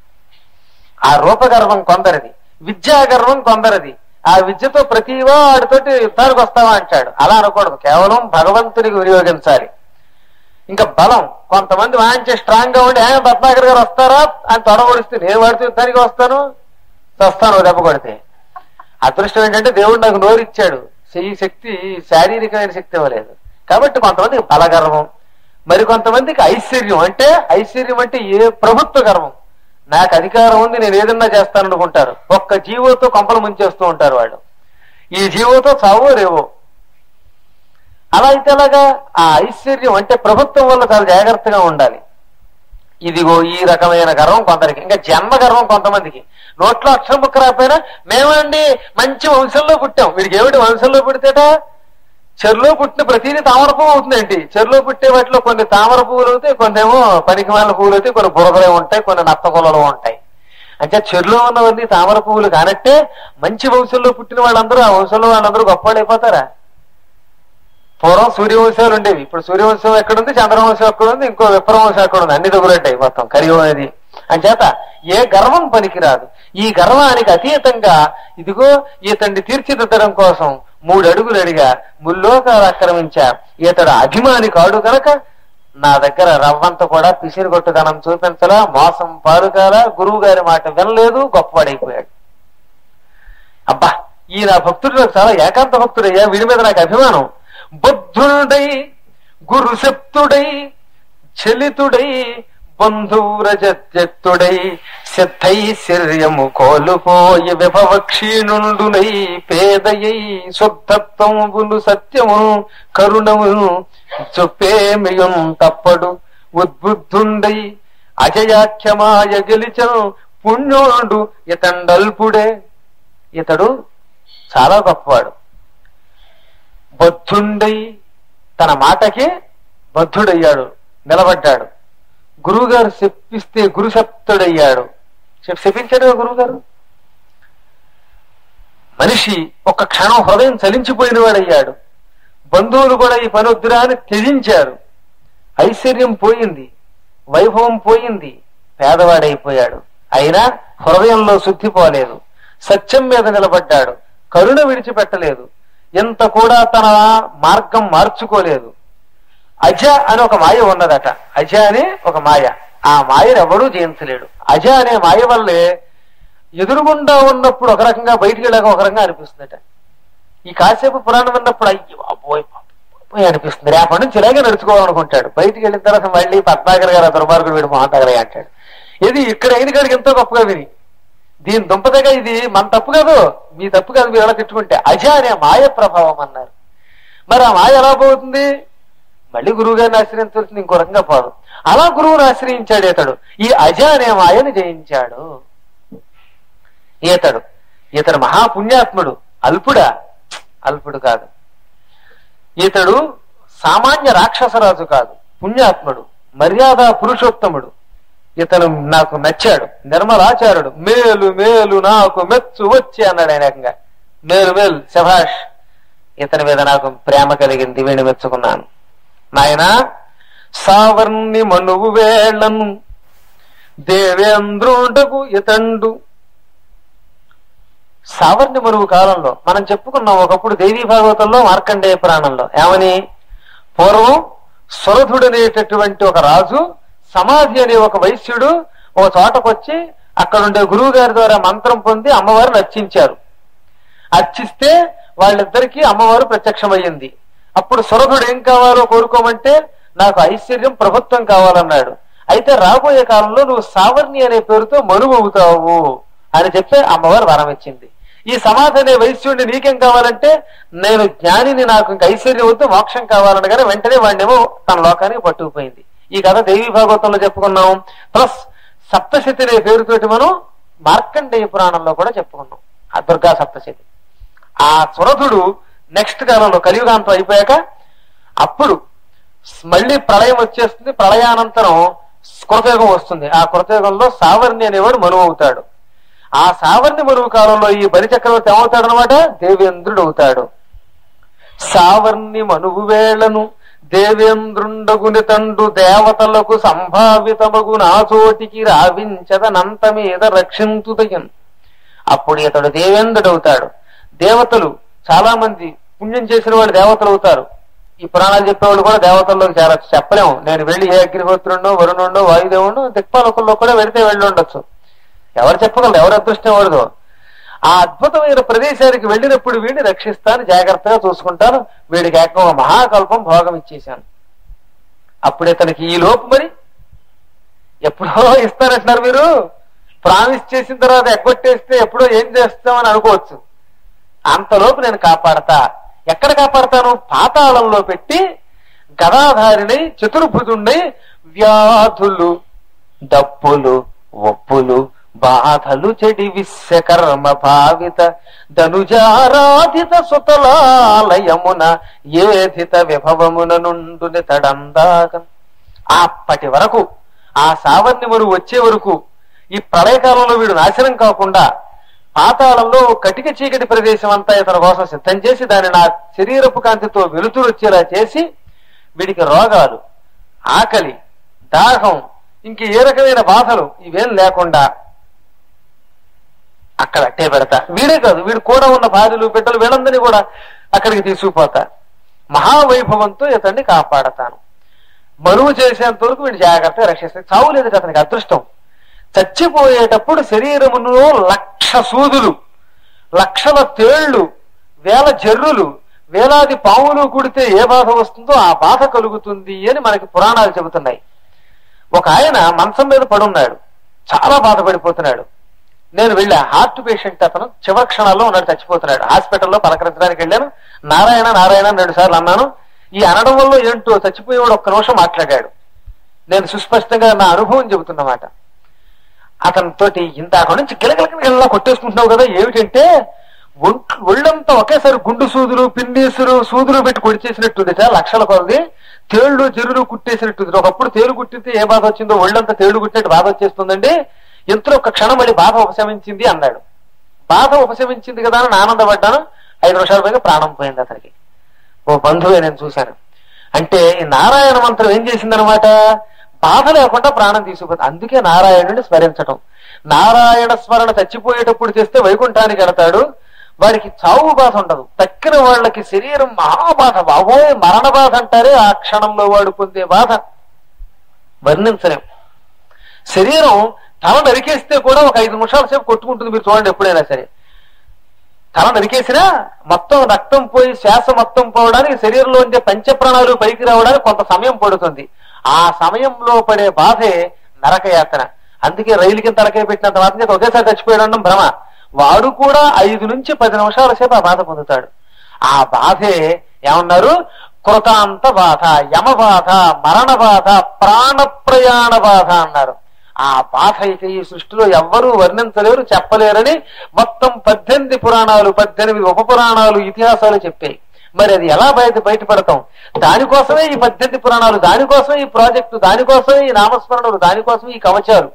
ఆ రూపగర్వం కొందరిది విద్యాగర్వం కొందరిది ఆ విద్యతో ప్రతి వాడితోటి యుద్ధానికి వస్తావా అంటాడు అలా అనకూడదు కేవలం భగవంతునికి వినియోగించాలి ఇంకా బలం కొంతమంది మంచి స్ట్రాంగ్ గా ఉండి ఆయన భట్నాగర్ గారు వస్తారా అని తొడగొడిస్తే నేను వాడితో యుద్ధానికి వస్తాను వస్తాను ఓ దెబ్బ కొడితే అదృష్టం ఏంటంటే దేవుడు నాకు నోరు ఇచ్చాడు ఈ శక్తి శారీరకమైన శక్తి ఇవ్వలేదు కాబట్టి కొంతమందికి బలగర్వం మరి కొంతమందికి ఐశ్వర్యం అంటే ఐశ్వర్యం అంటే ఏ ప్రభుత్వ గర్వం నాకు అధికారం ఉంది నేను ఏదన్నా చేస్తాను అనుకుంటారు ఒక్క జీవోతో కొంపలు ముంచేస్తూ ఉంటారు వాళ్ళు ఈ జీవోతో చావో రేవో అలా అయితే అలాగా ఆ ఐశ్వర్యం అంటే ప్రభుత్వం వల్ల చాలా జాగ్రత్తగా ఉండాలి ఇదిగో ఈ రకమైన గర్వం కొందరికి ఇంకా జన్మ గర్వం కొంతమందికి నోట్లో అక్షరం ముక్క రాకపోయినా మేమండి మంచి వంశంలో పుట్టాం వీడికి ఏమిటి వంశంలో పుడితేట చెరులో పుట్టిన ప్రతిదీ తామర పువ్వు అవుతుందండి చెరులో పుట్టే వాటిలో కొన్ని తామర పువ్వులు అవుతాయి కొన్ని ఏమో పనికిమాల పువ్వులు అవుతాయి కొన్ని బురదలే ఉంటాయి కొన్ని నత్త కులలో ఉంటాయి అంటే చెరులో ఉన్నవన్నీ తామర పువ్వులు కానట్టే మంచి వంశంలో పుట్టిన వాళ్ళందరూ ఆ వంశంలో వాళ్ళందరూ గొప్పవాళ్ళు అయిపోతారా పూర్వం సూర్యవంశాలు ఉండేవి ఇప్పుడు సూర్యవంశం ఎక్కడుంది చంద్రవంశం ఎక్కడుంది ఇంకో విప్రవంశం ఎక్కడుంది అన్ని దగ్గరంటాయి మొత్తం కలియుగం అనేది అంచేత ఏ గర్వం పనికిరాదు ఈ గర్వానికి అతీతంగా ఇదిగో ఇతన్ని తీర్చిదిద్దడం కోసం మూడు అడుగులు అడిగా ముల్లోకాలు ఆక్రమించా ఇతడు అభిమాని కాడు కనుక నా దగ్గర రవ్వంత కూడా పిసిరి కొట్టుదనం చూపించలా మోసం పాడుకాల గురువు గారి మాట వినలేదు గొప్పవాడైపోయాడు అబ్బా ఈ నా భక్తుడు నాకు చాలా ఏకాంత భక్తుడయ్యా వీడి మీద నాకు అభిమానం బుద్ధుడై గురుశక్తుడై చలితుడై బంధువ్రజత్యుడై సిద్ధైశ్వర్యము కోలుపోయి విభవ క్షీణుండునై పేదయై శుద్ధత్వములు సత్యమును కరుణమును చొప్పేమియుం తప్పడు ఉద్బుద్ధుండై అజయాఖ్యమాయ గెలిచను పుణ్యోడు ఇతండల్పుడే ఇతడు చాలా గొప్పవాడు బద్ధుండై తన మాటకి బద్ధుడయ్యాడు నిలబడ్డాడు గురువుగారు చెప్పిస్తే గురుసప్తుడయ్యాడు చెప్ శపించాడు గురువు గారు మనిషి ఒక క్షణం హృదయం చలించిపోయిన వాడయ్యాడు బంధువులు కూడా ఈ పని వద్దురా అని త్యజించారు ఐశ్వర్యం పోయింది వైభవం పోయింది పేదవాడైపోయాడు అయినా హృదయంలో శుద్ధి పోలేదు సత్యం మీద నిలబడ్డాడు కరుణ విడిచిపెట్టలేదు ఎంత కూడా తన మార్గం మార్చుకోలేదు అజ అని ఒక మాయ ఉన్నదట అజ అనే ఒక మాయ ఆ మాయను ఎవడూ జయించలేడు అజ అనే మాయ వల్లే ఎదురుగుండా ఉన్నప్పుడు ఒక రకంగా బయటికి వెళ్ళాక ఒక రకంగా అనిపిస్తుందట ఈ కాసేపు పురాణం విన్నప్పుడు అయ్యో అబ్బోయ్ పోయి అనిపిస్తుంది రేపటి నుంచి ఇలాగే నడుచుకోవాలనుకుంటాడు బయటికి వెళ్ళిన తర్వాత మళ్ళీ పద్మాకర్ గారు ఆ దుర్మార్గుడు వీడు మోహన్ దగ్గర అంటాడు ఇది ఇక్కడ అయిన కాడికి ఎంతో గొప్పగా విని దీని దుంపదగా ఇది మన తప్పు కాదు మీ తప్పు కాదు మీరు ఎలా తిట్టుకుంటే అజ అనే మాయ ప్రభావం అన్నారు మరి ఆ మాయ ఎలా పోతుంది మళ్ళీ గురువు గారిని ఆశ్రయించవలసింది ఇంకో రకంగా పోదు అలా గురువుని ఆశ్రయించాడు ఇతడు ఈ అజ అనే మాయను జయించాడు ఈతడు ఇతడు మహాపుణ్యాత్ముడు అల్పుడా అల్పుడు కాదు ఇతడు సామాన్య రాక్షసరాజు కాదు పుణ్యాత్ముడు మర్యాద పురుషోత్తముడు ఇతను నాకు నచ్చాడు నిర్మలాచారుడు మేలు మేలు నాకు మెచ్చు వచ్చి అన్నాడు ఆయన ఏకంగా మేలు మేలు శభాష్ ఇతని మీద నాకు ప్రేమ కలిగింది వీడిని మెచ్చుకున్నాను నాయనా సావర్ణి మనువు వేళ్లను దేవేంద్రుడకు ఇతండు సావర్ణి మనువు కాలంలో మనం చెప్పుకున్నాం ఒకప్పుడు దేవీ భాగవతంలో మార్కండేయ పురాణంలో ఏమని పూర్వం సురధుడనేటటువంటి ఒక రాజు సమాధి అనే ఒక వైశ్యుడు ఒక చోటకొచ్చి అక్కడుండే గురువు గారి ద్వారా మంత్రం పొంది అమ్మవారిని అర్చించారు అర్చిస్తే వాళ్ళిద్దరికీ అమ్మవారు ప్రత్యక్షమయ్యింది అప్పుడు సురధుడు ఏం కావాలో కోరుకోమంటే నాకు ఐశ్వర్యం ప్రభుత్వం కావాలన్నాడు అయితే రాబోయే కాలంలో నువ్వు సావర్ణి అనే పేరుతో మరువు అవుతావు అని చెప్పి అమ్మవారు వరం ఇచ్చింది ఈ సమాధి అనే వైశ్యుడిని నీకేం కావాలంటే నేను జ్ఞానిని నాకు ఇంక ఐశ్వర్యం వద్దు మోక్షం కావాలనగానే వెంటనే వాడినేమో తన లోకానికి పట్టుకుపోయింది ఈ కథ దేవి భాగవతంలో చెప్పుకున్నాం ప్లస్ సప్తశతి అనే పేరుతోటి మనం మార్కండేయ పురాణంలో కూడా చెప్పుకున్నాం ఆ దుర్గా సప్తశతి ఆ సురథుడు నెక్స్ట్ కాలంలో కలియుగాంతం అయిపోయాక అప్పుడు మళ్ళీ ప్రళయం వచ్చేస్తుంది ప్రళయానంతరం కృతయుగం వస్తుంది ఆ కృతయుగంలో సావర్ణి అనేవాడు మనువు అవుతాడు ఆ సావర్ణి మనువు కాలంలో ఈ బలిచక్రవర్తి ఏమవుతాడు అనమాట దేవేంద్రుడు అవుతాడు సావర్ణి మనువు వేళను దేవేంద్రుండగుని తండు దేవతలకు సంభావితమగు నా చోటికి రావించదనంత మీద రక్షించుదయన్ అప్పుడు ఇతడు దేవేంద్రుడు అవుతాడు దేవతలు చాలా మంది పుణ్యం చేసిన వాళ్ళు దేవతలు అవుతారు ఈ పురాణాలు చెప్పేవాళ్ళు కూడా దేవతల్లోకి చేరచ్చు చెప్పలేము నేను వెళ్ళి ఏ అగ్నిహోత్రుండో వరుణుండో వాయుదేవుండో దిక్పాలకుల్లో కూడా వెళితే వెళ్ళి ఉండొచ్చు ఎవరు చెప్పగలరు ఎవరు అదృష్టం ఎవరిదో ఆ అద్భుతమైన ప్రదేశానికి వెళ్ళినప్పుడు వీడిని రక్షిస్తాను జాగ్రత్తగా చూసుకుంటాను వీడికి ఏకంగా ఒక మహాకల్పం భోగం ఇచ్చేశాను అప్పుడు ఇతనికి ఈ లోపు మరి ఎప్పుడో ఇస్తారంటున్నారు మీరు ప్రామిస్ చేసిన తర్వాత ఎగ్గొట్టేస్తే ఎప్పుడో ఏం చేస్తామని అనుకోవచ్చు అంతలోపు నేను కాపాడతా ఎక్కడ కాపాడతాను పాతాళంలో పెట్టి గదాధారిని చతుర్భుజుండై వ్యాధులు దప్పులు ఒప్పులు బాధలు చెడి విశ్వకర్మ భావిత ధనుజారాధిత సుతలాలయమున ఏధిత విభవమున నుండుని తడందాకం అప్పటి వరకు ఆ సావర్ణి మరువు వచ్చే వరకు ఈ ప్రళయకాలంలో వీడు నాశనం కాకుండా పాతాళంలో కటిక చీకటి ప్రదేశం అంతా ఇతని కోసం సిద్ధం చేసి దాన్ని నా శరీరపు కాంతితో వెలుతురు వచ్చేలా చేసి వీడికి రోగాలు ఆకలి దాహం ఇంక ఏ రకమైన బాధలు ఇవేం లేకుండా అక్కడ అట్టే పెడతా వీడే కాదు వీడు కూడా ఉన్న భార్యలు బిడ్డలు వీళ్ళందరినీ కూడా అక్కడికి తీసుకుపోతా మహావైభవంతో ఇతన్ని కాపాడతాను మరువు చేసేంత వరకు వీడు జాగ్రత్తగా రక్షిస్తాను చావు లేదు అతనికి అదృష్టం చచ్చిపోయేటప్పుడు శరీరమును లక్ష సూదులు లక్షల తేళ్లు వేల జర్రులు వేలాది పాములు కుడితే ఏ బాధ వస్తుందో ఆ బాధ కలుగుతుంది అని మనకి పురాణాలు చెబుతున్నాయి ఒక ఆయన మంచం మీద పడున్నాడు చాలా బాధపడిపోతున్నాడు నేను వెళ్ళా హార్ట్ పేషెంట్ అతను చివరి క్షణాల్లో ఉన్నాడు చచ్చిపోతున్నాడు హాస్పిటల్లో పలకరించడానికి వెళ్ళాను నారాయణ నారాయణ అని రెండు సార్లు అన్నాను ఈ అనడం వల్ల ఏంటో చచ్చిపోయేవాడు ఒక్క నిమిషం మాట్లాడాడు నేను సుస్పష్టంగా నా అనుభవం చెబుతున్నమాట అతనితోటి ఇందాక నుంచి గిలగిలగిలా కొట్టేసుకుంటున్నావు కదా ఏమిటంటే ఒంట్- ఒళ్ళంతా ఒకేసారి గుండు సూదులు పిన్నీసులు సూదులు పెట్టి కొడిచేసినట్టుంది సార్ లక్షల కొలది తేళ్లు జరులు కుట్టేసినట్టుంది ఒకప్పుడు తేలు కుట్టితే ఏ బాధ వచ్చిందో ఒళ్ళంతా తేళ్లు కుట్టినట్టు బాధ వచ్చేస్తుందండి ఇంతలో ఒక క్షణం మళ్ళీ బాధ ఉపశమించింది అన్నాడు బాధ ఉపశమించింది కదా అని ఆనందపడ్డాను ఐదు నిమిషాల పైగా ప్రాణం పోయింది అతనికి ఓ బంధువే నేను చూశాను అంటే ఈ నారాయణ మంత్రం ఏం చేసిందనమాట బాధ లేకుండా ప్రాణం తీసుకుపోతుంది అందుకే నారాయణుడిని స్మరించటం నారాయణ స్మరణ చచ్చిపోయేటప్పుడు చేస్తే వైకుంఠానికి వెడతాడు వాడికి చావు బాధ ఉండదు తక్కిన వాళ్ళకి శరీరం మహాబాధ బాబోయ్ మరణ బాధ అంటారే ఆ క్షణంలో వాడు పొందే బాధ వర్ణించలేం శరీరం తల నరికేస్తే కూడా ఒక ఐదు నిమిషాల సేపు కొట్టుకుంటుంది మీరు చూడండి ఎప్పుడైనా సరే తల నరికేసినా మొత్తం రక్తం పోయి శ్వాస మొత్తం పోవడానికి శరీరంలో ఉండే పంచప్రాణాలు పైకి రావడానికి కొంత సమయం పడుతుంది ఆ సమయంలో పడే బాధే నరకయాతన అందుకే రైలు కింద తలకాయ పెట్టినంత మాత్రం చేత ఒకేసారి చచ్చిపోయాడు అనడం భ్రమ వాడు కూడా ఐదు నుంచి పది నిమిషాల సేపు ఆ బాధ పొందుతాడు ఆ బాధే ఏమన్నారు కృతాంత బాధ యమ బాధ మరణ బాధ ప్రాణ ప్రయాణ బాధ అన్నారు ఆ బాధ ఇక ఈ సృష్టిలో ఎవ్వరూ వర్ణించలేరు చెప్పలేరని మొత్తం పద్దెనిమిది పురాణాలు పద్దెనిమిది ఉప పురాణాలు ఇతిహాసాలు చెప్పాయి మరి అది ఎలా బయట బయటపడతాం దానికోసమే ఈ పద్దెనిమిది పురాణాలు దానికోసమే ఈ ప్రాజెక్టు దానికోసమే ఈ నామస్మరణలు దానికోసమే ఈ కవచాలు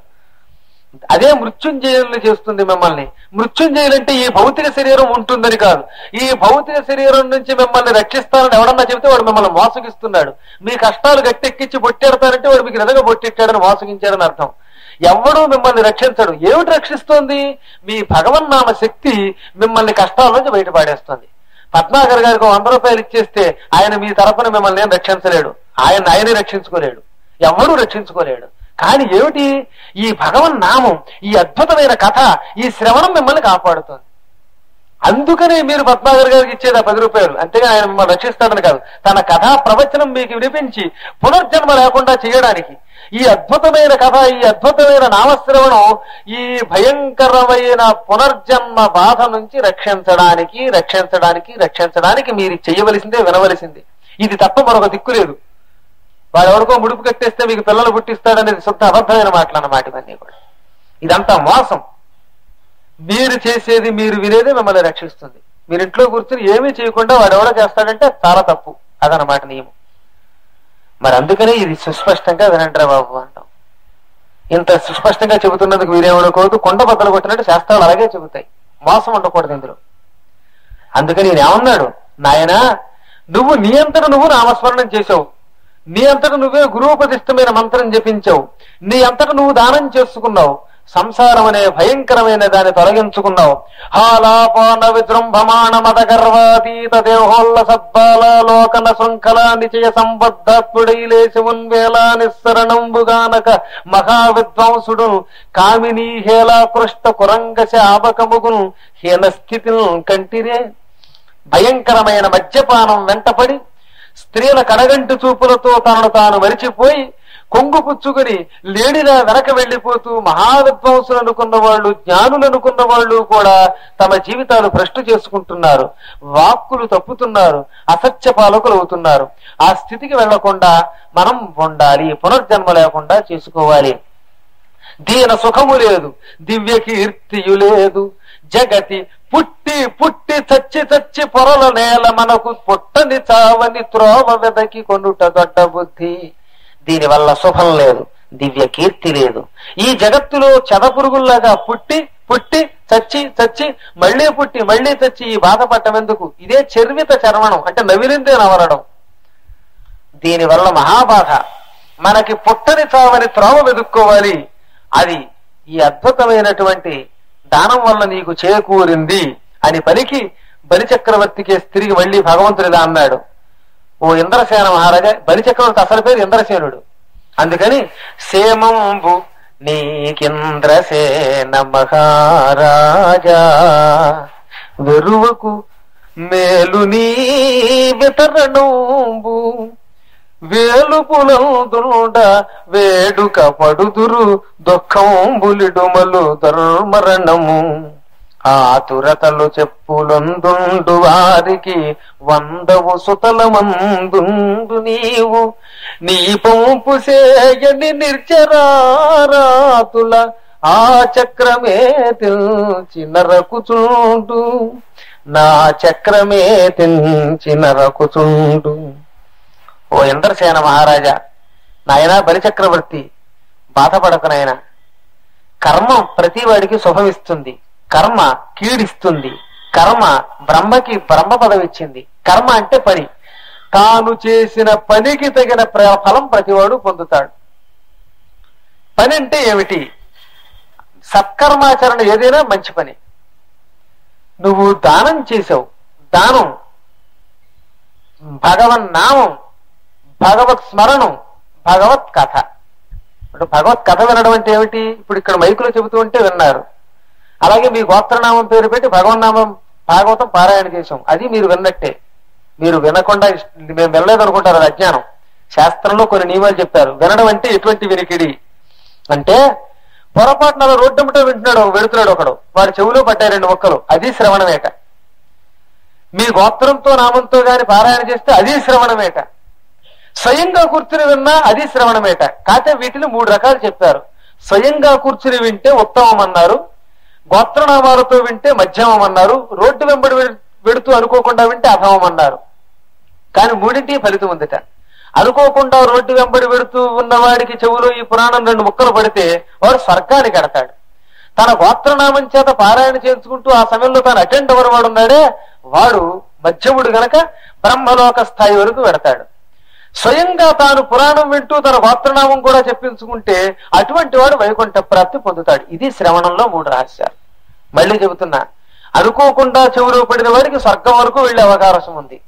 అదే మృత్యుంజయుల్ని చేస్తుంది మిమ్మల్ని మృత్యుంజయులంటే ఈ భౌతిక శరీరం ఉంటుందని కాదు ఈ భౌతిక శరీరం నుంచి మిమ్మల్ని రక్షిస్తానని ఎవడన్నా చెబితే వాడు మిమ్మల్ని మోసగిస్తున్నాడు మీ కష్టాలు గట్టెక్కించి బొట్టెడతానంటే వాడు మీకు నిజంగా బొట్టెట్టాడని మోసగించాడని అర్థం ఎవడూ మిమ్మల్ని రక్షించడు ఏమిటి రక్షిస్తోంది మీ భగవన్నామ శక్తి మిమ్మల్ని కష్టాల నుంచి బయటపడేస్తుంది పద్మాకర్ గారికి ఒక వంద రూపాయలు ఇచ్చేస్తే ఆయన మీ తరపున మిమ్మల్ని ఏం రక్షించలేడు ఆయన ఆయనే రక్షించుకోలేడు ఎవడూ రక్షించుకోలేడు కానీ ఏమిటి ఈ భగవన్ నామం ఈ అద్భుతమైన కథ ఈ శ్రవణం మిమ్మల్ని కాపాడుతుంది అందుకనే మీరు పద్మాగర్ గారికి ఇచ్చేది ఆ పది రూపాయలు అంతేగా ఆయన మిమ్మల్ని రక్షిస్తాడని కాదు తన కథా ప్రవచనం మీకు వినిపించి పునర్జన్మ లేకుండా చేయడానికి ఈ అద్భుతమైన కథ ఈ అద్భుతమైన నామశ్రవణం ఈ భయంకరమైన పునర్జన్మ బాధ నుంచి రక్షించడానికి రక్షించడానికి రక్షించడానికి మీరు చేయవలసిందే వినవలసిందే ఇది తప్ప మరొక దిక్కు లేదు వాడు ఎవరికో ముడుపు కట్టేస్తే మీకు పిల్లలు పుట్టిస్తాడనేది శుద్ధ అబద్ధమైన మాటలు అన్నమాట ఇవన్నీ కూడా ఇదంతా మోసం మీరు చేసేది మీరు వినేదే మిమ్మల్ని రక్షిస్తుంది మీరు ఇంట్లో కూర్చుని ఏమీ చేయకుండా వాడు ఎవడో చేస్తాడంటే చాలా తప్పు అదనమాట నియమం మరి అందుకనే ఇది సుస్పష్టంగా వినండిరా బాబు అంటాం ఇంత సుస్పష్టంగా చెబుతున్నందుకు మీరేమనుకోవద్దు కొండ బద్దలు కొట్టినట్టు శాస్త్రాలు అలాగే చెబుతాయి మోసం ఉండకూడదు ఇందులో అందుకని నేను ఏమన్నాడు నాయనా నువ్వు నీ అంతట నువ్వు నామస్మరణం చేసావు నీ అంతట నువ్వే గురూపదిష్టమైన మంత్రం జపించావు నీ అంతట నువ్వు దానం చేసుకున్నావు సంసారం అనే భయంకరమైన దాన్ని తొలగించుకున్నావు హాలాపాన విజృంభమాణ మద గర్వాతీత దేహోల్ల సద్బాల లోకన శృంఖల నిచయ సంబద్ధాత్ముడై లేచి ఉన్వేళ నిస్సరణంబుగానక మహావిద్వాంసుడు కామినీ హేళా కృష్ణ కురంగ శాపకముగును హీన స్థితిని కంటిరే భయంకరమైన మద్యపానం వెంటపడి స్త్రీల కడగంటి చూపులతో తనను తాను మరిచిపోయి కొంగు పుచ్చుకుని లేడిలా వెనక వెళ్లిపోతూ మహావిద్వాంసులు అనుకున్న వాళ్ళు జ్ఞానులు అనుకున్న వాళ్ళు కూడా తమ జీవితాలు భ్రష్టు చేసుకుంటున్నారు వాక్కులు తప్పుతున్నారు అసత్య పాలకులు అవుతున్నారు ఆ స్థితికి వెళ్లకుండా మనం ఉండాలి పునర్జన్మ లేకుండా చేసుకోవాలి దీన సుఖము లేదు దివ్య కీర్తియు లేదు జగతి పుట్టి పుట్టి చచ్చి చచ్చి పొరల నేల మనకు పుట్టని చావని త్రోవ వెదకి కొనుట దొడ్డ బుద్ధి దీనివల్ల శుభం లేదు దివ్య కీర్తి లేదు ఈ జగత్తులో చెదపురుగుల్లాగా పుట్టి పుట్టి చచ్చి చచ్చి మళ్ళీ పుట్టి మళ్ళీ చచ్చి ఈ బాధపడటం ఎందుకు ఇదే చర్విత చర్వణం అంటే నవిలిందే నవరడం దీనివల్ల మహాబాధ మనకి పుట్టని చావని త్రోవ వెదుక్కోవాలి అది ఈ అద్భుతమైనటువంటి దానం వల్ల నీకు చేకూరింది అని పలికి బలిచక్రవర్తికి తిరిగి మళ్ళీ భగవంతుడు ఇలా అన్నాడు ఓ ఇంద్రసేన మహారాజా బలిచక్రవర్తి అసలు పేరు ఇంద్రసేనుడు అందుకని సేమంబు నీకింద్రసేన మహారాజా వెరువకు మేలు నీ వితరణంబు వేలుపులందుండ వేడుక పడుదురు దుఃఖంబులిడుమలు దుర్మరణము ఆతురతలు చెప్పులందుండు వారికి వందవు సుతలమందుండు నీవు నీ పంపు సేయని నిర్చరారాతుల ఆ చక్రమే తెల్చి నరకుచుండు నా చక్రమే తెంచి నరకుచుండు ఓ ఇంద్రసేన మహారాజా నాయనా బలిచక్రవర్తి బాధపడకు నాయన కర్మ ప్రతి వాడికి శుభమిస్తుంది కర్మ కీడిస్తుంది కర్మ బ్రహ్మకి బ్రహ్మ పదవి ఇచ్చింది కర్మ అంటే పని తాను చేసిన పనికి తగిన ప్ర- ఫలం ప్రతివాడు పొందుతాడు పని అంటే ఏమిటి సత్కర్మాచరణ ఏదైనా మంచి పని నువ్వు దానం చేసావు దానం భగవన్ నామం భగవత్ స్మరణం భగవత్ కథ ఇప్పుడు భగవత్ కథ వినడం అంటే ఏమిటి ఇప్పుడు ఇక్కడ మైకులో చెబుతూ ఉంటే విన్నారు అలాగే మీ గోత్రనామం పేరు పెట్టి భగవన్నామం భాగవతం పారాయణ చేసాం అది మీరు విన్నట్టే మీరు వినకుండా ఇష్ట- మేము వినలేదు అనుకుంటారు అది అజ్ఞానం శాస్త్రంలో కొన్ని నియమాలు చెప్పారు వినడం అంటే ఎటువంటి వినికిడి అంటే పొరపాటున అలా రోడ్డమ్మటో వింటున్నాడు వెడుతున్నాడు ఒకడు వాడి చెవులో పడ్డాయి రెండు మొక్కలు అది శ్రవణమేట మీ గోత్రంతో నామంతో గాని పారాయణ చేస్తే అది శ్రవణమేట స్వయంగా కూర్చుని విన్నా అది శ్రవణమేట కాకపోతే వీటిని మూడు రకాలు చెప్పారు స్వయంగా కూర్చుని వింటే ఉత్తమం అన్నారు గోత్రనామాలతో వింటే మధ్యమం అన్నారు రోడ్డు వెంబడి వె- వెడుతూ అనుకోకుండా వింటే అధమం అన్నారు కానీ మూడింటి ఫలితం ఉందిట అనుకోకుండా రోడ్డు వెంబడి వెడుతూ ఉన్నవాడికి చెవులో ఈ పురాణం రెండు ముక్కలు పడితే వాడు స్వర్గానికి ఎడతాడు తన గోత్రనామం చేత పారాయణ చేయించుకుంటూ ఆ సమయంలో తాను అటెండ్ ఎవరు వాడు ఉన్నాడే వాడు మధ్యముడు గనక బ్రహ్మలోక స్థాయి వరకు వెడతాడు స్వయంగా తాను పురాణం వింటూ తన గోత్రనామం కూడా చెప్పించుకుంటే అటువంటి వాడు వైకుంఠ ప్రాప్తి పొందుతాడు ఇది శ్రవణంలో మూడు రహస్యాలు మళ్ళీ చెబుతున్నా అనుకోకుండా చెవులో పడిన వాడికి స్వర్గం వరకు వెళ్లే అవకాశం ఉంది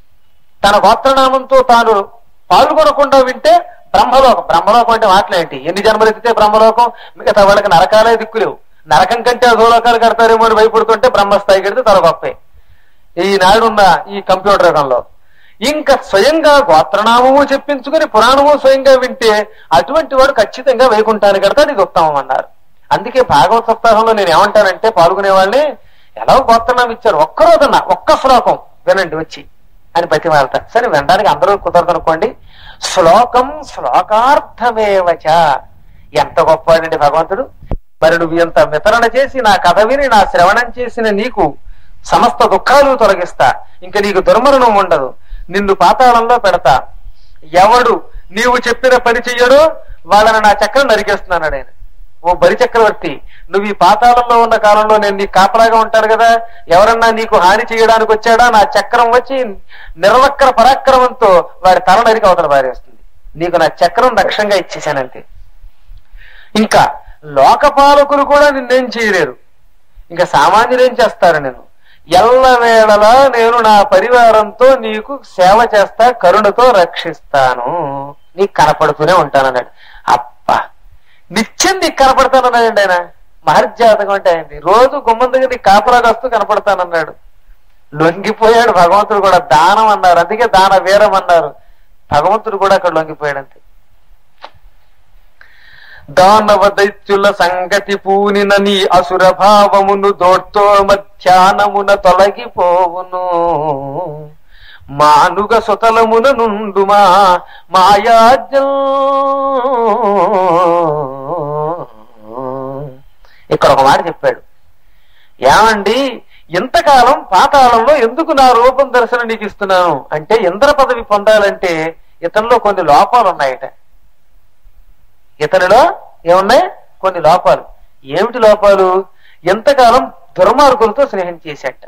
తన గోత్రనామంతో తాను పాల్గొనకుండా వింటే బ్రహ్మలోకం బ్రహ్మలోకం అంటే మాటలేంటి ఎన్ని జన్మలు ఎత్తితే బ్రహ్మలోకం మిగతా వాళ్ళకి నరకాలే దిక్కులేవు నరకం కంటే అధోలోకాలు కడతారేమో అని భయపడుతుంటే బ్రహ్మస్థాయి కడితే తల గొప్పే ఈనాడున్న ఈ కంప్యూటర్ యుగంలో ఇంకా స్వయంగా గోత్రనామము చెప్పించుకుని పురాణము స్వయంగా వింటే అటువంటి వాడు ఖచ్చితంగా వైకుంఠానికి కడతాడు ఇది ఉత్తమం అన్నారు అందుకే భాగవత సప్తాహంలో నేను ఏమంటానంటే పాల్గొనే వాళ్ళని ఎలా గోత్రనామం ఇచ్చారు ఒక్కరోజన్నా ఒక్క శ్లోకం వినండి వచ్చి అని బతిమాలట సరే వినడానికి అందరూ కుదరదు అనుకోండి శ్లోకం శ్లోకార్థమేవచ ఎంత గొప్పవాడండి భగవంతుడు మరి నువ్వు ఎంత వితరణ చేసి నా కథ విని నా శ్రవణం చేసిన నీకు సమస్త దుఃఖాలు తొలగిస్తా ఇంకా నీకు దుర్మరణం ఉండదు నిన్ను పాతాళంలో పెడతా ఎవడు నీవు చెప్పిన పని చెయ్యడో వాళ్ళని నా చక్రం నరికేస్తున్నాడు ఆయన ఓ బలి చక్రవర్తి నువ్వు ఈ పాతాళంలో ఉన్న కాలంలో నేను నీకు కాపలాగా ఉంటాను కదా ఎవరన్నా నీకు హాని చేయడానికి వచ్చాడా నా చక్రం వచ్చి నిర్వక్ర పరాక్రమంతో వాడి తల నరికి అవతల పారేస్తుంది నీకు నా చక్రం రక్షంగా ఇచ్చేసానంతే ఇంకా లోకపాలకులు కూడా నిన్నేం చేయలేరు ఇంకా సామాన్యులు ఏం చేస్తారు నేను ఎల్లవేళలా నేను నా పరివారంతో నీకు సేవ చేస్తా కరుణతో రక్షిస్తాను నీకు కనపడుతూనే ఉంటానన్నాడు అబ్బా నిత్యం నీకు కనపడతానన్నాడండి ఆయన మహర్జాతకం అంటే ఆయనది రోజు గుమ్మం దగ్గర నీకు కాపలాగా వస్తూ కనపడతానన్నాడు లొంగిపోయాడు భగవంతుడు కూడా దానం అన్నారు అందుకే దాన వీరం అన్నారు భగవంతుడు కూడా అక్కడ లొంగిపోయాడు అంతే దానవ దైత్యుల సంగతి పూనిన నీ అసుర భావమును దోడ్తో మధ్యాహ్నమున తొలగిపోవును మానుగ సుతలమున నుండుమా మాయాజం ఇక్కడ ఒక మాట చెప్పాడు ఏమండి ఇంతకాలం పాతాళంలో ఎందుకు నా రూపం దర్శనం నీకు ఇస్తున్నాను అంటే ఇంద్ర పదవి పొందాలంటే ఇతనిలో కొన్ని లోపాలు ఉన్నాయట ఇతనిలో ఏమున్నాయి కొన్ని లోపాలు ఏమిటి లోపాలు ఎంతకాలం దుర్మార్గులతో స్నేహం చేశాట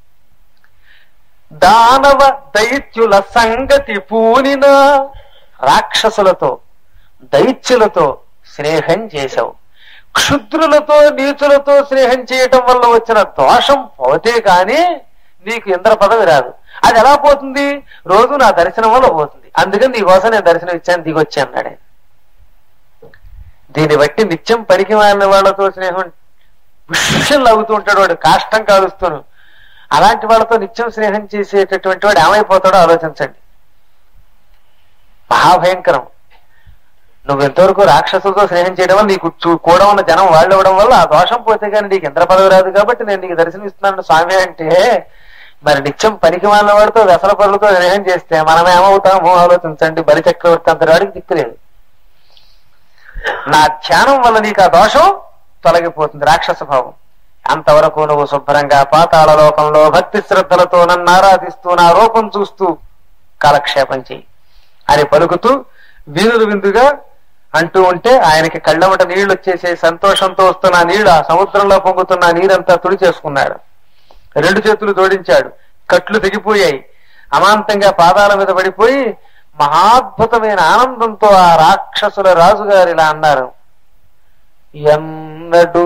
దానవ దైత్యుల సంగతి పూనిన రాక్షసులతో దైత్యులతో స్నేహం చేశావు క్షుద్రులతో నీచులతో స్నేహం చేయటం వల్ల వచ్చిన దోషం పోతే గాని నీకు ఇంద్ర పదవి రాదు అది ఎలా పోతుంది రోజు నా దర్శనం వల్ల పోతుంది అందుకని నీకోసం నేను దర్శనం ఇచ్చాను దిగొచ్చి అన్నాడు ఆయన. దీన్ని బట్టి నిత్యం పనికి మారిన వాళ్ళతో స్నేహం విషయం లాగుతూ ఉంటాడు వాడు కాష్టం కాలుస్తూను అలాంటి వాళ్ళతో నిత్యం స్నేహం చేసేటటువంటి వాడు ఏమైపోతాడో ఆలోచించండి మహాభయంకరం నువ్వు ఎంతవరకు రాక్షసులతో స్నేహం చేయడం వల్ల నీకు చూ- కూడా ఉన్న జనం వాళ్ళు ఇవ్వడం వల్ల ఆ దోషం పోతే కానీ నీకు ఇంద్ర పదవి రాదు కాబట్టి నేను నీకు దర్శనం ఇస్తున్నాను స్వామి అంటే మరి నిత్యం పనికి మాలిన వాడితో వ్యసన పనులతో స్నేహం చేస్తే మనం ఏమవుతామో ఆలోచించండి బలి చక్రవర్తి అంతటి వాడికి దిక్కులేదు నా ధ్యానం వల్ల నీకు ఆ దోషం తొలగిపోతుంది రాక్షస భావం అంతవరకు నువ్వు శుభ్రంగా పాతాళ లోకంలో భక్తి శ్రద్ధలతో నన్ను ఆరాధిస్తూ నా రూపం చూస్తూ కాలక్షేపం చెయ్యి అని పలుకుతూ వీరులు విందుగా అంటూ ఉంటే ఆయనకి కళ్ళమట నీళ్లు వచ్చేసే సంతోషంతో వస్తున్న ఆ నీళ్లు ఆ సముద్రంలో పొంగుతున్న ఆ నీరంతా తుడి చేసుకున్నాడు రెండు చేతులు జోడించాడు కట్లు తెగిపోయాయి అమాంతంగా పాదాల మీద పడిపోయి మహాద్భుతమైన ఆనందంతో ఆ రాక్షసుల రాజుగారు ఇలా అన్నారు ఎన్నడు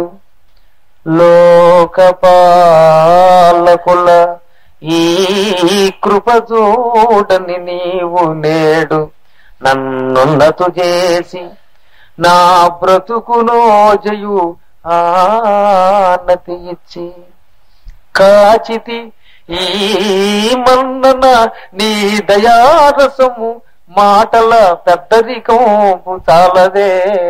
లోకపాలకుల ఈ కృప చూడని నీవు నేడు నన్నున్నతు చేసి నా బ్రతుకునో జయు ఆనతి ఇచ్చి కాచితి ఈ మన్నన నీ దయారసము మాటల పెద్దరికంపు చాలదే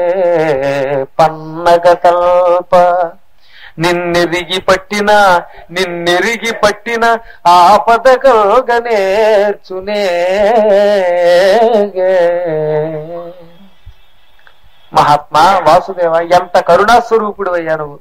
పన్నగ కల్ప నిన్నెరిగి పట్టిన నిన్నెరిగి పట్టిన ఆపద కలగనేర్చునే మహాత్మా వాసుదేవ ఎంత కరుణా స్వరూపుడు అయ్యా నువ్వు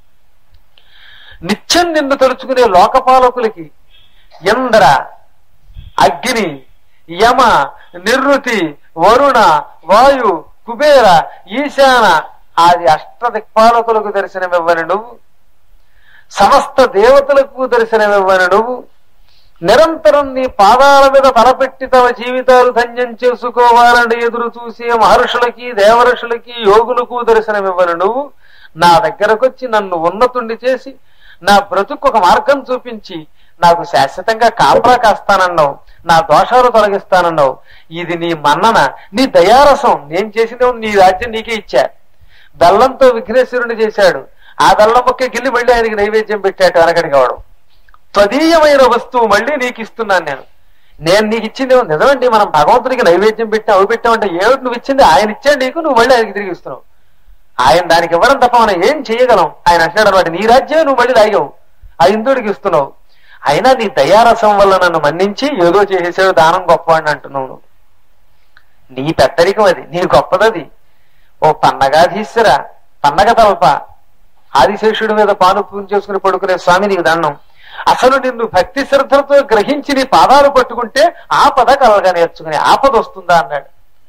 నిత్యం నిన్ను తలుచుకునే లోకపాలకులకి ఇంద్ర అగ్ని యమ నిర్వృతి వరుణ వాయు కుబేర ఈశాన ఆది అష్టదిక్పాలకులకు దర్శనమివ్వని నువ్వు సమస్త దేవతలకు దర్శనమివ్వని నువ్వు నిరంతరం నీ పాదాల మీద తలపెట్టి తమ జీవితాలు ధన్యం చేసుకోవాలని ఎదురు చూసే మహర్షులకి దేవఋషులకి యోగులకు దర్శనమివ్వను నువ్వు నా దగ్గరకొచ్చి నన్ను ఉన్నతుండి చేసి నా బ్రతుకు ఒక మార్గం చూపించి నాకు శాశ్వతంగా కాపలా కాస్తానన్నావు నా దోషాలు తొలగిస్తానన్నావు ఇది నీ మన్నన నీ దయారసం నేను చేసిన నీ రాజ్యం నీకే ఇచ్చా బెల్లంతో విఘ్నేశ్వరుని చేశాడు ఆ బెల్లం మొక్క గిల్లి మళ్ళీ ఆయనకి నైవేద్యం పెట్టాడు వెనకడికి అవడం త్వదీయమైన వస్తువు మళ్ళీ నీకు ఇస్తున్నాను నేను నేను నీకు ఇచ్చింది ఏమో నిజమండి మనం భగవంతుడికి నైవేద్యం పెట్టాం అవి పెట్టామంటే ఏమిటి నువ్వు ఇచ్చింది ఆయన ఇచ్చాడు నీకు నువ్వు మళ్ళీ ఆయనకి తిరిగి ఇస్తున్నావు ఆయన దానికి ఇవ్వడం తప్ప మనం ఏం చేయగలం ఆయన అంటున్నాడు అనమాట నీ రాజ్యం నువ్వు మళ్ళీ లాగావు ఆ ఇంద్రుడికి ఇస్తున్నావు అయినా నీ దయారసం వల్ల నన్ను మన్నించి ఏదో చేసేసాడు దానం గొప్పవాడిని అంటున్నావు నువ్వు నీ పెద్దరికం అది నీ గొప్పదది ఓ పన్నగాధీశ్వర పన్నగ తలప ఆదిశేషుడి మీద పాను పూజ చేసుకుని పడుకునే స్వామి నీకు దండం అసలు నిన్ను భక్తి శ్రద్ధలతో గ్రహించి నీ పాదాలు పట్టుకుంటే ఆపద కలగా నేర్చుకుని ఆపద వస్తుందా అన్నాడు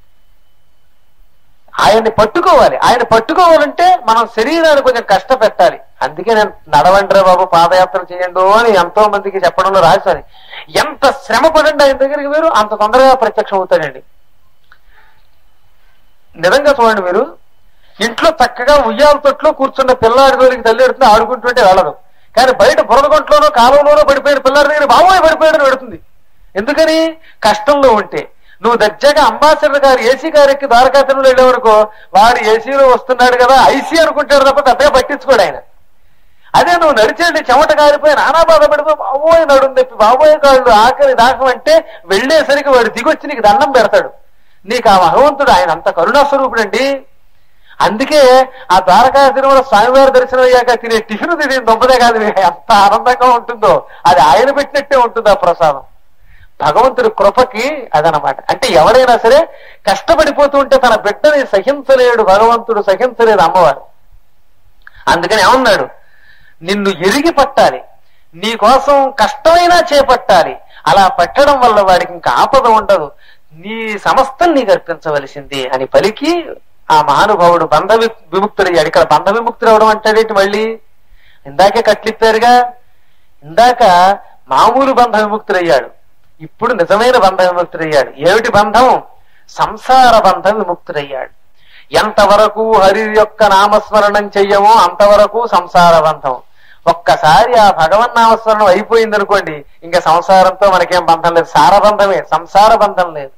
ఆయన్ని పట్టుకోవాలి ఆయన పట్టుకోవాలంటే మనం శరీరాన్ని కొంచెం కష్టపెట్టాలి అందుకే నేను నడవండిరా బాబు పాదయాత్ర చేయండు అని ఎంతో మందికి చెప్పడంలో రాశాను ఎంత శ్రమ పడండి ఆయన దగ్గరికి మీరు అంత తొందరగా ప్రత్యక్షం అవుతాడండి నిజంగా చూడండి మీరు ఇంట్లో చక్కగా ఉయ్యాల తొట్లో కూర్చున్న పిల్లాడి దగ్గరికి తల్లి ఎడుతుంది ఆడుకుంటుంటే వెళ్ళదు కానీ బయట బురదగొంట్లోనో కాలంలోనో పడిపోయిన పిల్లాడి దగ్గర బాబోయ్ పడిపోయాడని పెడుతుంది ఎందుకని కష్టంలో ఉంటే నువ్వు దర్జాగా అంబాసిడర్ గారు ఏసీ గారు ఎక్కి ద్వారకాతనంలో వెళ్ళేవనుకో వాడు ఏసీలో వస్తున్నాడు కదా ఐసీ అనుకుంటాడు తప్ప పెద్దగా పట్టించుకోడు ఆయన అదే నువ్వు నడిచేది చెమట కారిపోయి నానా బాధ పడిపోయి బాబోయ్ నడుము నొప్పి బాబోయ్ కాళ్ళు ఆకలి దాహం అంటే వెళ్ళేసరికి వాడు దిగొచ్చి నీకు దండం పెడతాడు నీకు ఆ భగవంతుడు ఆయన అంత కరుణాస్వరూపుడు అండి అందుకే ఆ ద్వారకా తిరుమల స్వామివారి దర్శనం అయ్యాక తినే టిఫిన్ తినే దొంపదే కాదు మీకు ఎంత ఆనందంగా ఉంటుందో అది ఆయన పెట్టినట్టే ఉంటుంది ఆ ప్రసాదం భగవంతుడి కృపకి అదనమాట అంటే ఎవడైనా సరే కష్టపడిపోతూ ఉంటే తన బిడ్డని సహించలేడు భగవంతుడు సహించలేదు అమ్మవారు అందుకని ఏమన్నాడు నిన్ను ఎరిగి పట్టాలి నీ కోసం కష్టమైనా చేపట్టాలి అలా పట్టడం వల్ల వాడికి ఇంకా ఆపద ఉండదు నీ సమస్తం నీకు అర్పించవలసింది అని పలికి ఆ మహానుభావుడు బంధ వి- విముక్తుడయ్యాడు ఇక్కడ బంధ విముక్తుడు అవడం అంటాడేంటి మళ్ళీ ఇందాకే కట్లిప్పారుగా ఇందాక మామూలు బంధ విముక్తుడయ్యాడు ఇప్పుడు నిజమైన బంధ విముక్తుడయ్యాడు ఏమిటి బంధం సంసార బంధ విముక్తుడయ్యాడు ఎంతవరకు హరి యొక్క నామస్మరణం చెయ్యమో అంతవరకు సంసార బంధం ఒక్కసారి ఆ భగవన్ నామస్మరణం అయిపోయింది అనుకోండి ఇంకా సంసారంతో మనకేం బంధం లేదు సారబంధమే సంసార బంధం లేదు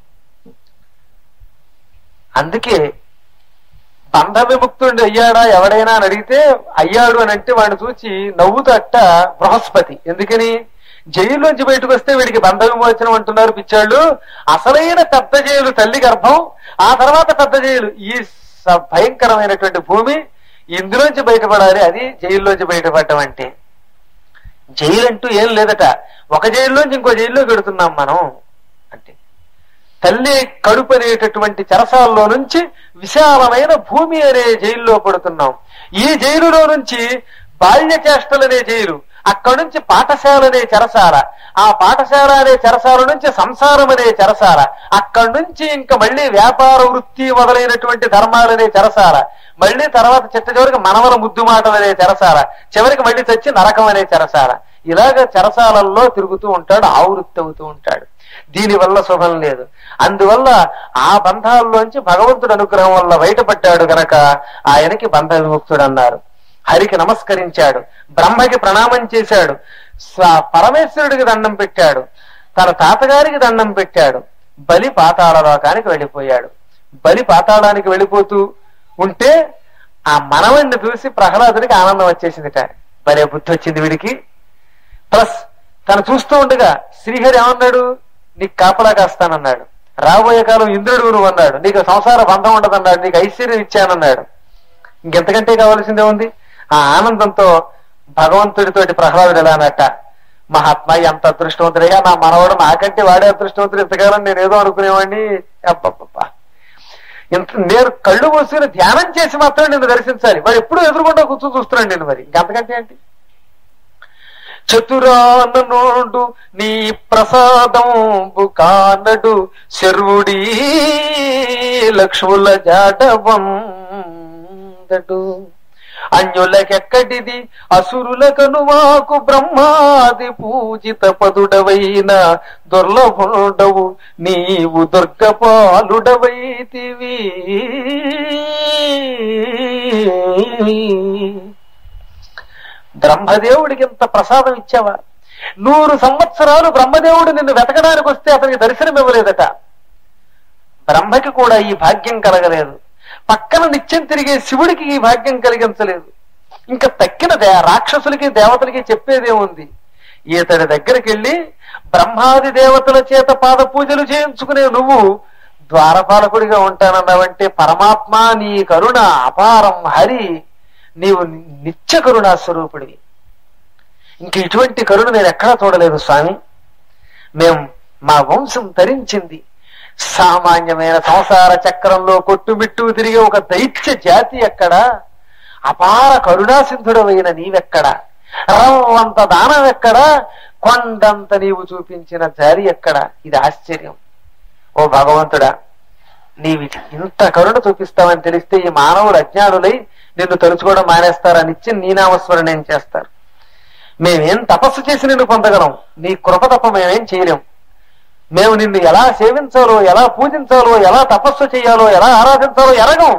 అందుకే బంధ విముక్తుడు అయ్యాడా ఎవడైనా అని అడిగితే అయ్యాడు అని అంటే వాడిని చూచి నవ్వుతట్ట బృహస్పతి ఎందుకని జైల్లోంచి బయటకు వస్తే వీడికి బంధ విమోచనం అంటున్నారు పిచ్చాళ్ళు అసలైన పెద్ద జైలు తల్లి గర్భం ఆ తర్వాత పెద్ద జైలు ఈ స- భయంకరమైనటువంటి భూమి ఇందులోంచి బయటపడాలి అది జైల్లోంచి బయటపడటం అంటే జైలు అంటూ ఏం లేదట ఒక జైల్లోంచి ఇంకో జైల్లోకి వెడుతున్నాం మనం అంటే తల్లి కడుపు అనేటటువంటి చెరసాల్లో నుంచి విశాలమైన భూమి అనే జైల్లో పడుతున్నాం ఈ జైలులో నుంచి బాల్య చేష్టలు అనే జైలు అక్కడి నుంచి పాఠశాల అనే చెరసాల ఆ పాఠశాల అనే చెరసాల నుంచి సంసారం అనే చెరసాల అక్కడి నుంచి ఇంకా మళ్ళీ వ్యాపార వృత్తి మొదలైనటువంటి ధర్మాలనే చెరసాల మళ్ళీ తర్వాత చిట్ట చివరికి మనవల ముద్దు మాటలు అనే చెరసాల చివరికి మళ్ళీ తెచ్చి నరకం అనే చెరసాల ఇలాగ చెరసాలల్లో తిరుగుతూ ఉంటాడు ఆవృత్తి అవుతూ ఉంటాడు దీని వల్ల శుభం లేదు అందువల్ల ఆ బంధాల్లోంచి భగవంతుడు అనుగ్రహం వల్ల బయటపడ్డాడు గనక ఆయనకి బంధ విముక్తుడు అన్నారు హరికి నమస్కరించాడు బ్రహ్మకి ప్రణామం చేశాడు స్వ- పరమేశ్వరుడికి దండం పెట్టాడు తన తాతగారికి దండం పెట్టాడు బలి పాతాళ లోకానికి వెళ్ళిపోయాడు బలి పాతాళానికి వెళ్ళిపోతూ ఉంటే ఆ మనవణ్ణి చూసి ప్రహ్లాదుడికి ఆనందం వచ్చేసిందిట భలే బుద్ధి వచ్చింది వీడికి ప్లస్ తను చూస్తూ ఉండగా శ్రీహరి ఏమన్నాడు నీకు కాపలా కాస్తానన్నాడు రాబోయే కాలం ఇంద్రుడు నువ్వు అన్నాడు నీకు సంసార బంధం ఉండదన్నాడు నీకు ఐశ్వర్యం ఇచ్చానన్నాడు ఇంకెంతకంటే కావాల్సిందే ఉంది ఆ ఆనందంతో భగవంతుడితోటి ప్రహ్లాదుడు ఎలా అన్నట్ట మహాత్మా ఎంత అదృష్టవంతుడిగా నా మనవడు నాకంటే వాడే అదృష్టవంతుడు ఇంతకాలం నేను ఏదో అనుకునేవాడిని అబ్బబ్బబ్బా ఇంత నేను కళ్ళు మూసుకుని ధ్యానం చేసి మాత్రం నిన్ను దర్శించాలి వాడు ఎప్పుడు ఎదురుకుండా కూర్చొని చూస్తున్నాడు నేను మరి ఇంకంతకంటే ఏంటి చతురానోడు నీ ప్రసాదంబు కానడు శర్వుడి లక్ష్ముల జాడవందడు అన్యులకెక్కడిది అసురులకను మాకు బ్రహ్మాది పూజిత పదుడవైన దుర్లభుడవు నీవు దుర్గపాలుడవైతివి బ్రహ్మదేవుడికి ఇంత ప్రసాదం ఇచ్చావా నూరు సంవత్సరాలు బ్రహ్మదేవుడు నిన్ను వెతకడానికి వస్తే అతనికి దర్శనం ఇవ్వలేదట బ్రహ్మకి కూడా ఈ భాగ్యం కలగలేదు పక్కన నిత్యం తిరిగే శివుడికి ఈ భాగ్యం కలిగించలేదు ఇంకా తక్కిన దే రాక్షసులకి దేవతలకి చెప్పేదేముంది ఈతడి దగ్గరికి వెళ్ళి బ్రహ్మాది దేవతల చేత పాద పూజలు చేయించుకునే నువ్వు ద్వారపాలకుడిగా ఉంటానన్నావంటే పరమాత్మ నీ కరుణ అపారం హరి నీవు నిత్య కరుణా స్వరూపుడివి ఇంక ఇటువంటి కరుణ నేను ఎక్కడా చూడలేదు స్వామి మేం మా వంశం తరించింది సామాన్యమైన సంసార చక్రంలో కొట్టుమిట్టు తిరిగే ఒక దైత్య జాతి ఎక్కడ అపార కరుణా సింధుడవైన నీవెక్కడ రవ్వంత దానం ఎక్కడ కొండంత నీవు చూపించిన జారి ఎక్కడ ఇది ఆశ్చర్యం ఓ భగవంతుడా నీవి ఇంత కరుణ చూపిస్తావని తెలిస్తే ఈ మానవులు అజ్ఞానులై నిన్ను తలుచుకోవడం మానేస్తారా నిత్యం నీ నామస్మరణ ఏం చేస్తారు మేమేం తపస్సు చేసి నిన్ను పొందగలం నీ కృప తప్ప మేమేం చేయలేం మేము నిన్ను ఎలా సేవించాలో ఎలా పూజించాలో ఎలా తపస్సు చేయాలో ఎలా ఆరాధించాలో ఎరగం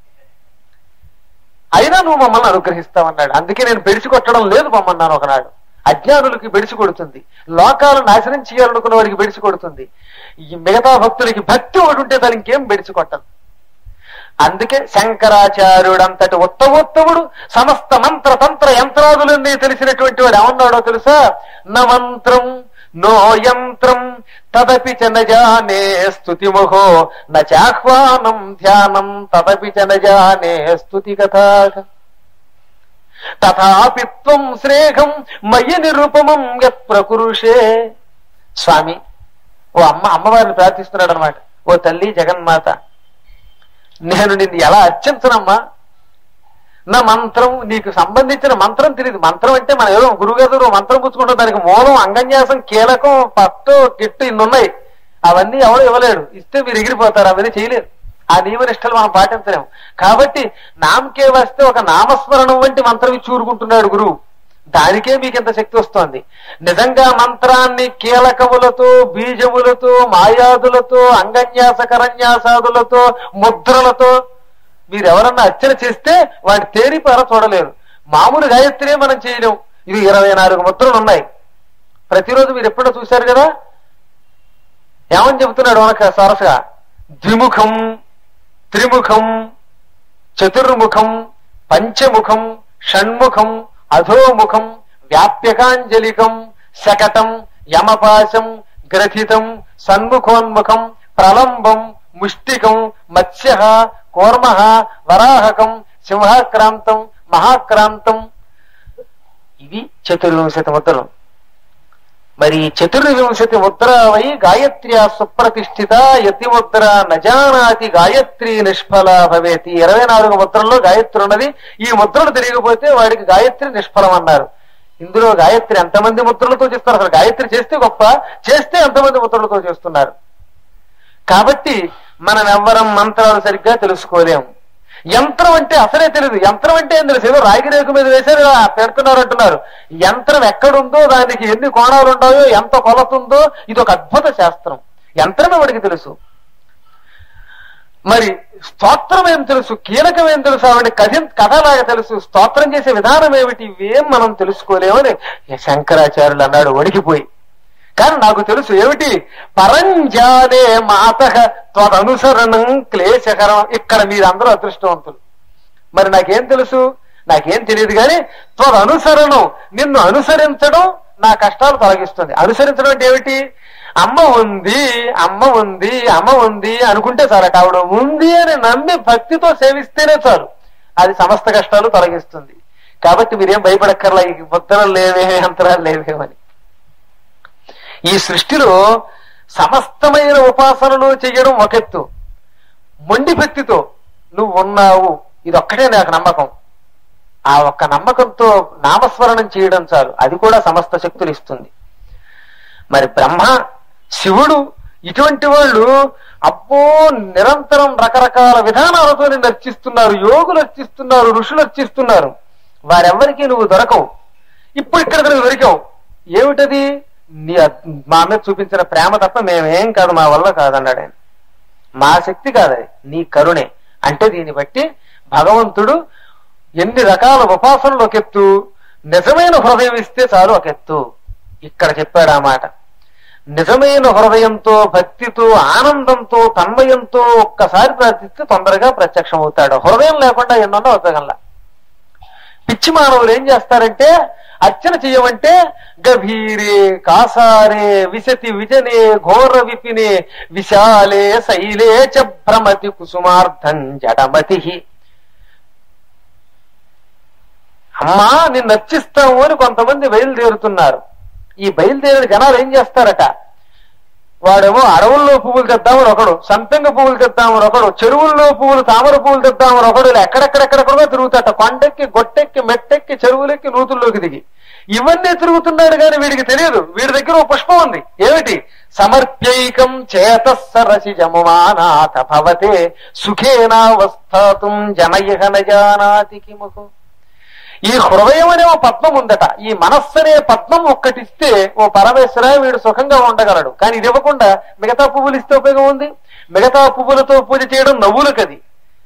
అయినా నువ్వు మమ్మల్ని అనుగ్రహిస్తావన్నాడు అందుకే నేను బెడిసి కొట్టడం లేదు మమ్మన్నాను ఒకనాడు అజ్ఞానులకి బెడిసి కొడుతుంది లోకాలు నాశనం చేయాలనుకున్న వాడికి బెడిసి కొడుతుంది ఈ మిగతా భక్తులకి భక్తి ఒకటి ఉంటే దానికి ఇంకేం బెడిసి కొట్టదు అందుకే శంకరాచార్యుడంతటి ఉత్తమోత్తముడు సమస్త మంత్ర తంత్ర యంత్రాదులన్నీ తెలిసినటువంటి వాడు ఏమన్నాడో తెలుసా న మంత్రం నో యంత్రం తదపి చ నజానే స్తుతిముఖో నాహ్వానం ధ్యానం తదపి చ నజానే స్తుతి కథాగా తథాపి త్వం శ్రేఘం మయ్య నిరుపమం యత్ ప్రకురుషే స్వామి ఓ అమ్మ అమ్మవారిని ప్రార్థిస్తున్నాడు అనమాట ఓ తల్లి జగన్మాత నేను నిన్ను ఎలా అర్చించనమ్మా నా మంత్రం నీకు సంబంధించిన మంత్రం తెలియదు మంత్రం అంటే మనం ఏదో గురుగారు మంత్రం పుచ్చుకుంటాం దానికి మూలం అంగన్యాసం కీలకం పట్టు గిట్టు ఇన్ని ఉన్నాయి అవన్నీ ఎవడు ఇవ్వలేడు ఇస్తే మీరు ఎగిరిపోతారు అవన్నీ చేయలేరు ఆ నియమనిష్టలు మనం పాటించలేము కాబట్టి నామకే వస్తే ఒక నామస్మరణం వంటి మంత్రం ఇచ్చి ఊరుకుంటున్నాడు గురువు దానికే మీకు ఇంత శక్తి వస్తోంది నిజంగా మంత్రాన్ని కీలకములతో బీజములతో మాయాదులతో అంగన్యాస కరన్యాసాదులతో ముద్రలతో మీరు ఎవరన్నా అర్చన చేస్తే వాడి తేరిపార చూడలేరు మామూలు గాయత్రియే మనం చేయలేం ఇవి ఇరవై నాలుగు ముద్రలు ఉన్నాయి ప్రతిరోజు మీరు ఎప్పుడో చూశారు కదా ఏమని చెబుతున్నాడు మనకు సరసగా ద్విముఖం త్రిముఖం చతుర్ముఖం పంచముఖం షణ్ముఖం అధోముఖం వ్యాప్యకాంజలికం శకటం యమపాశం గ్రథితం సన్ముఖోన్ముఖం ప్రలంబం ముష్టికం మత్స్య కూర్మ వరాహకం సింహాక్రాంతం మహాక్రాంతం ఇవి చతుర్వింశతి ముద్రలు మరి చతుర్వింశతి ముద్ర వై గాయత్ర్యా సుప్రతిష్ఠిత యతి ముద్ర నజానాతి గాయత్రి నిష్ఫల భవేతి ఇరవై నాలుగు ముద్రల్లో గాయత్రి ఉన్నది ఈ ముద్రలు తిరిగిపోతే వాడికి గాయత్రి నిష్ఫలం అన్నారు ఇందులో గాయత్రి ఎంతమంది ముద్రలతో చేస్తారు అసలు గాయత్రి చేస్తే గొప్ప చేస్తే ఎంతమంది ముద్రలతో చేస్తున్నారు కాబట్టి మనం ఎవ్వరం మంత్రాలు సరిగ్గా తెలుసుకోలేము యంత్రం అంటే అసలే తెలియదు యంత్రం అంటే ఏం తెలుసు ఏదో రాగిరేకు మీద వేసారు ఇలా పెడుతున్నారు అంటున్నారు యంత్రం ఎక్కడుందో దానికి ఎన్ని కోణాలు ఉన్నాయో ఎంత కొలత ఉందో ఇది ఒక అద్భుత శాస్త్రం యంత్రమే వాడికి తెలుసు మరి స్తోత్రం ఏం తెలుసు కీలకం ఏం తెలుసు ఆవిడ కథ కథలాగా తెలుసు స్తోత్రం చేసే విధానం ఏమిటి ఇవేం మనం తెలుసుకోలేమని శంకరాచార్యులు అన్నాడు వణికిపోయి కానీ నాకు తెలుసు ఏమిటి పరంజానే మాత త్వదనుసరణం క్లేశకరం ఇక్కడ మీరందరూ అదృష్టవంతులు మరి నాకేం తెలుసు నాకేం తెలియదు కానీ త్వదనుసరణం నిన్ను అనుసరించడం నా కష్టాలు తొలగిస్తుంది అనుసరించడం అంటే ఏమిటి అమ్మ ఉంది అమ్మ ఉంది అమ్మ ఉంది అనుకుంటే చాలట ఆవిడ ఉంది అని నమ్మి భక్తితో సేవిస్తేనే చాలు అది సమస్త కష్టాలు తొలగిస్తుంది కాబట్టి మీరేం భయపడక్కర్లా ఈ ముద్రలు లేవే అంతరాలు లేవేమని ఈ సృష్టిలో సమస్తమైన ఉపాసనలు చేయడం ఒకెత్తు మొండి భక్తితో నువ్వు ఉన్నావు ఇది ఒక్కటే నాకు నమ్మకం ఆ ఒక్క నమ్మకంతో నామస్మరణం చేయడం చాలు అది కూడా సమస్త శక్తులు ఇస్తుంది మరి బ్రహ్మ శివుడు ఇటువంటి వాళ్ళు అబ్బో నిరంతరం రకరకాల విధానాలతో నిన్ను అర్చిస్తున్నారు యోగులు అర్చిస్తున్నారు ఋషులు అర్చిస్తున్నారు వారెవ్వరికీ నువ్వు దొరకవు ఇప్పుడు ఇక్కడ నువ్వు దొరికావు ఏమిటది నీ అద్- మా మీద చూపించిన ప్రేమ తప్ప మేమేం కాదు మా వల్ల కాదన్నాడు ఆయన మా శక్తి కాదది నీ కరుణే అంటే దీన్ని బట్టి భగవంతుడు ఎన్ని రకాల ఉపాసనలు ఒక ఎత్తు నిజమైన హృదయం ఇస్తే చాలు ఒక ఎత్తు ఇక్కడ చెప్పాడు ఆ మాట నిజమైన హృదయంతో భక్తితో ఆనందంతో తన్మయంతో ఒక్కసారి ప్రార్థిస్తే తొందరగా ప్రత్యక్షం అవుతాడు హృదయం లేకుండా ఎన్నో అవుతాగల్లా పిచ్చి మానవులు ఏం చేస్తారంటే అర్చన చెయ్యమంటే గభీరే కాసారే విశతి విజనే ఘోర విపినే విశాలే శైలే చ భ్రమతి కుసుమార్థం జడమతి అమ్మా నిన్ను నచ్చిస్తాము అని కొంతమంది బయలుదేరుతున్నారు ఈ బయలుదేరిన జనాలు ఏం చేస్తారట వాడేమో అడవుల్లో పువ్వులు తెద్దామని ఒకడు సంపెంగ పువ్వులు తెద్దామని ఒకడు చెరువుల్లో పువ్వులు తామర పువ్వులు తెద్దామని ఒకడు ఇలా ఎక్కడెక్కడెక్కడెక్కడో తిరుగుతాట కొండెక్కి గొట్టెక్కి మెట్టెక్కి చెరువులెక్కి నూతుల్లోకి దిగి ఇవన్నీ తిరుగుతున్నాడు కానీ వీడికి తెలియదు వీడి దగ్గర ఓ పుష్పం ఉంది ఏమిటి సమర్ప్యైకం చేత సరసి జముమానాథ భవతే సుఖేనావస్థాతుం జనయహ నజానాతి కిముకు ఈ హృదయం అనే ఓ పద్మం ఉందట ఈ మనస్సు అనే పద్మం ఒక్కటిస్తే ఓ పరమేశ్వర వీడు సుఖంగా ఉండగలడు కానీ ఇది ఇవ్వకుండా మిగతా పువ్వులు ఇస్తే ఉపయోగం ఉంది మిగతా పువ్వులతో పూజ చేయడం నవ్వులకది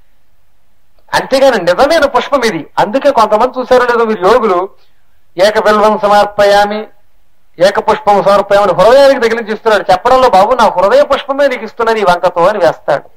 అంతేగాని నిజమైన పుష్పం ఇది అందుకే కొంతమంది చూసారో లేదో మీరు యోగులు ఏక బిల్వం సమర్పయామి ఏక పుష్పం సమర్పయామని హృదయానికి తగిలించి ఇస్తున్నాడు చెప్పడంలో బాబు నా హృదయ పుష్పమే నీకు ఇస్తున్నాను ఈ వంకతో అని వేస్తాడు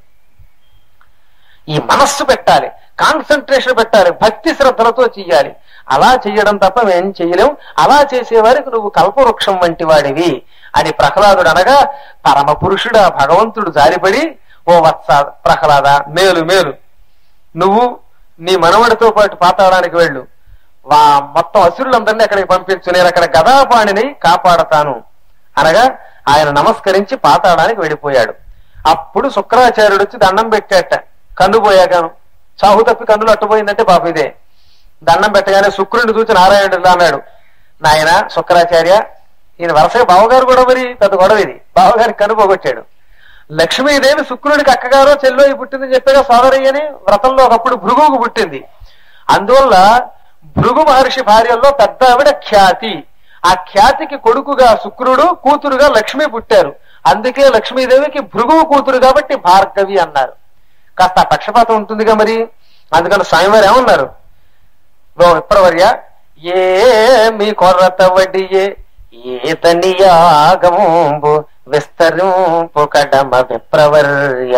ఈ మనస్సు పెట్టాలి కాన్సన్ట్రేషన్ పెట్టాలి భక్తి శ్రద్ధలతో చెయ్యాలి అలా చెయ్యడం తప్ప మేం చెయ్యలేం అలా చేసేవారికి నువ్వు కల్పవృక్షం వంటి వాడివి అని ప్రహ్లాదుడు అనగా పరమ పురుషుడు ఆ భగవంతుడు జారిపడి ఓ వత్స ప్రహ్లాద మేలు మేలు నువ్వు నీ మనవడితో పాటు పాతాళానికి వెళ్ళు వా మొత్తం అసురులందరినీ అక్కడికి పంపించు నేను అక్కడ గదాపాణిని కాపాడతాను అనగా ఆయన నమస్కరించి పాతాళానికి వెళ్ళిపోయాడు అప్పుడు శుక్రాచార్యుడు వచ్చి దండం పెట్టాట కన్ను పోయాగాను చాహు తప్పి కన్నులు అట్టుపోయిందంటే పాప ఇదే దండం పెట్టగానే శుక్రుడిని చూసి నారాయణుడు ఇలా అన్నాడు నాయన శుక్రాచార్య ఈయన వరుసగా బావగారు కూడా మరి పెద్ద గొడవ ఇది బావగారికి కన్ను పోగొట్టాడు లక్ష్మీదేవి శుక్రుడికి అక్కగారో చెల్లో పుట్టిందని చెప్పాగా సోదరయ్యని వ్రతంలో ఒకప్పుడు భృగువుకు పుట్టింది అందువల్ల భృగు మహర్షి భార్యల్లో పెద్ద ఆవిడ ఖ్యాతి ఆ ఖ్యాతికి కొడుకుగా శుక్రుడు కూతురుగా లక్ష్మి పుట్టారు అందుకే లక్ష్మీదేవికి భృగువు కూతురు కాబట్టి భార్గవి అన్నారు కాస్త ఆ పక్షపాతం ఉంటుందిగా మరి అందుకని స్వామివారు ఏమన్నారు ఓ విప్రవర్య ఏ మీ కొర్రత వడియే ఏతని యాగముంబు విస్తరింపు కడమ విప్రవర్య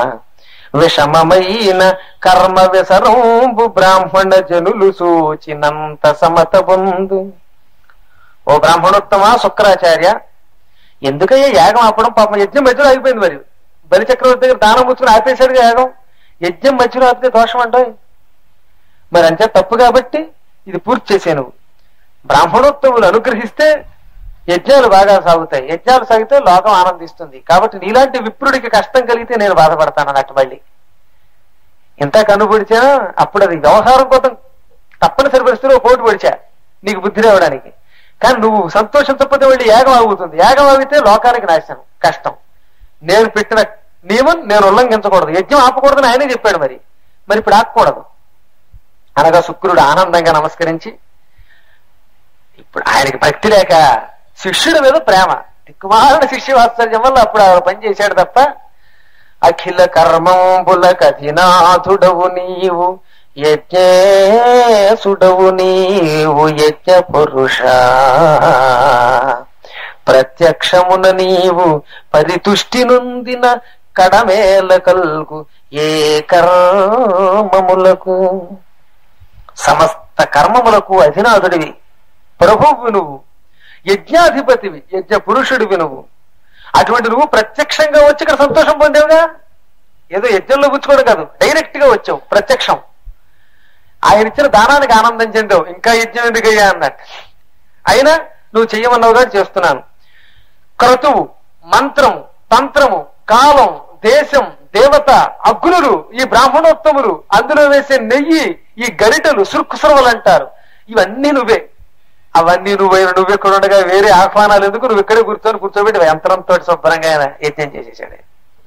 విషమమైన కర్మ విసరంబు బ్రాహ్మణ జనులు సూచినంత సమత పొందు ఓ బ్రాహ్మణోత్తమ శుక్రాచార్య ఎందుకయ్యా యాగం ఆపడం పాపం యజ్ఞం మధ్యలో అయిపోయింది మరి బలి చక్రవర్తి దగ్గర దానం ముచ్చుకుని ఆపేశాడుగా యాగం యజ్ఞం మధ్యలో ఆపితే దోషం అంటాయి మరి అంతే తప్పు కాబట్టి ఇది పూర్తి చేసే నువ్వు బ్రాహ్మణోత్తములు అనుగ్రహిస్తే యజ్ఞాలు బాగా సాగుతాయి యజ్ఞాలు సాగితే లోకం ఆనందిస్తుంది కాబట్టి నీలాంటి విప్రుడికి కష్టం కలిగితే నేను బాధపడతాను అన్నట్టు మళ్ళీ ఎంత కనుపొడిచా అప్పుడు అది వ్యవహారం కోసం తప్పనిసరి పరిస్థితిలో పోటు పొడిచా నీకు బుద్ధి రావడానికి కానీ నువ్వు సంతోషించకపోతే మళ్ళీ యాగం ఆగుతుంది యాగం ఆగితే లోకానికి నాశనం కష్టం నేను పెట్టిన నియమం నేను ఉల్లంఘించకూడదు యజ్ఞం ఆపకూడదని ఆయనే చెప్పాడు మరి మరి ఇప్పుడు ఆపకూడదు అనగా శుక్రుడు ఆనందంగా నమస్కరించి ఇప్పుడు ఆయనకి భక్తి లేక శిష్యుడి మీద ప్రేమ దిక్కుమాలిన శిష్య వాత్సల్యం వల్ల అప్పుడు ఆవిడ పని చేశాడు తప్ప అఖిల కర్మంబుల కథినాథుడవు నీవు యజ్ఞేసుడవు నీవు యజ్ఞ పురుష ప్రత్యక్షమున నీవు పరితుష్టి నొందిన కడమేల కల్గు ఏ కర్మములకు సమస్త కర్మములకు అధినాథుడివి ప్రభువు నువ్వు యజ్ఞాధిపతివి యజ్ఞ పురుషుడివి నువ్వు అటువంటి నువ్వు ప్రత్యక్షంగా వచ్చి ఇక్కడ సంతోషం పొందేవుగా ఏదో యజ్ఞంలో పుచ్చుకోవడం కాదు డైరెక్ట్ గా వచ్చావు ప్రత్యక్షం ఆయన ఇచ్చిన దానానికి ఆనందం చెందావు ఇంకా యజ్ఞం ఎందుకయ్యా అన్నట్టు అయినా నువ్వు చెయ్యమన్నావుగా చేస్తున్నాను క్రతువు మంత్రము తంత్రము కాలం దేశం దేవత అగ్నులు ఈ బ్రాహ్మణోత్తములు అందులో వేసే నెయ్యి ఈ గరిటలు సురుకుసురవలు అంటారు ఇవన్నీ నువ్వే అవన్నీ నువ్వే నువ్వు ఇక్కడ ఉండగా వేరే ఆహ్వానాలు ఎందుకు నువ్వు ఇక్కడే కూర్చొని కూర్చోబెట్టి యంత్రంతో శుభ్రంగా ఆయన యజ్ఞం చేసేసాడు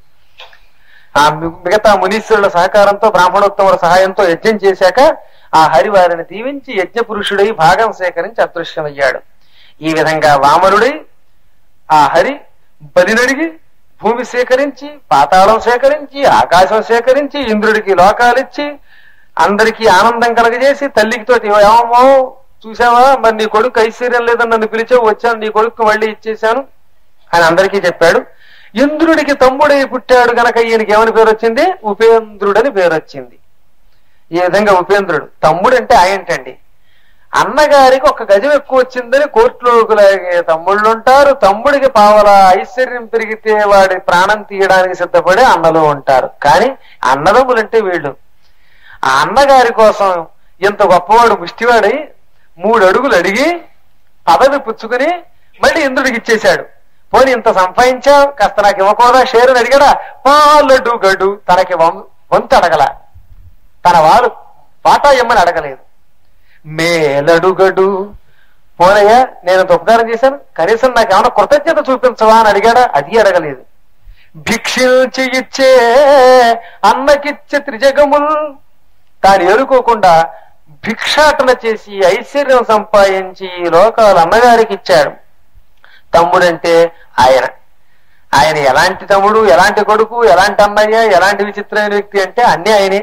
ఆ మి- మిగతా మునీశ్వరుల సహకారంతో బ్రాహ్మణోత్తముల సహాయంతో యజ్ఞం చేశాక ఆ హరి వారిని దీవించి యజ్ఞ పురుషుడై భాగం సేకరించి అదృశ్యమయ్యాడు ఈ విధంగా వామనుడై ఆ హరి బలినడిగి భూమి సేకరించి పాతాళం సేకరించి ఆకాశం సేకరించి ఇంద్రుడికి లోకాలిచ్చి అందరికీ ఆనందం కలగజేసి తల్లికి తోటి ఏమో చూసావా మరి నీ కొడుకు ఐశ్వర్యం లేదని నన్ను పిలిచావు వచ్చాను నీ కొడుకు మళ్ళీ ఇచ్చేశాను అని అందరికీ చెప్పాడు ఇంద్రుడికి తమ్ముడై పుట్టాడు గనక ఈయనకి ఏమని పేరు వచ్చింది ఉపేంద్రుడని పేరు వచ్చింది ఈ విధంగా ఉపేంద్రుడు తమ్ముడు అంటే ఆయనటండి అన్నగారికి ఒక గజం ఎక్కువ వచ్చిందని కోర్టులోకి లాగే తమ్ముళ్ళు ఉంటారు తమ్ముడికి పావల ఐశ్వర్యం పెరిగితే వాడి ప్రాణం తీయడానికి సిద్ధపడే అన్నలు ఉంటారు కానీ అన్నదమ్ములంటే వీళ్ళు ఆ అన్నగారి కోసం ఇంత గొప్పవాడు ముష్టివాడై మూడు అడుగులు అడిగి పదవి పుచ్చుకుని మళ్ళీ ఇంద్రుడికి ఇచ్చేశాడు పోనీ ఇంత సంపాదించావు కాస్త నాకు ఇవ్వకూడదా షేర్ అని అడిగాడా పాలడు గడు తనకి వం- వంతు అడగల తన వారు పాటా ఇమ్మని అడగలేదు మేలడుగడు పోనయ్యా నేను ఇంత ఉపకారం చేశాను కనీసం నాకు ఏమైనా కృతజ్ఞత చూపించవా అని అడిగాడా అది అడగలేదు భిక్షించి ఇచ్చే అన్నకిచ్చే త్రిజగముల్ తాను ఏరుకోకుండా భిక్షాటన చేసి ఐశ్వర్యం సంపాదించి ఈ లోకాలు అన్నగారికి ఇచ్చాడు తమ్ముడంటే ఆయన ఆయన ఎలాంటి తమ్ముడు ఎలాంటి కొడుకు ఎలాంటి అన్నయ్య ఎలాంటి విచిత్రమైన వ్యక్తి అంటే అన్ని ఆయనే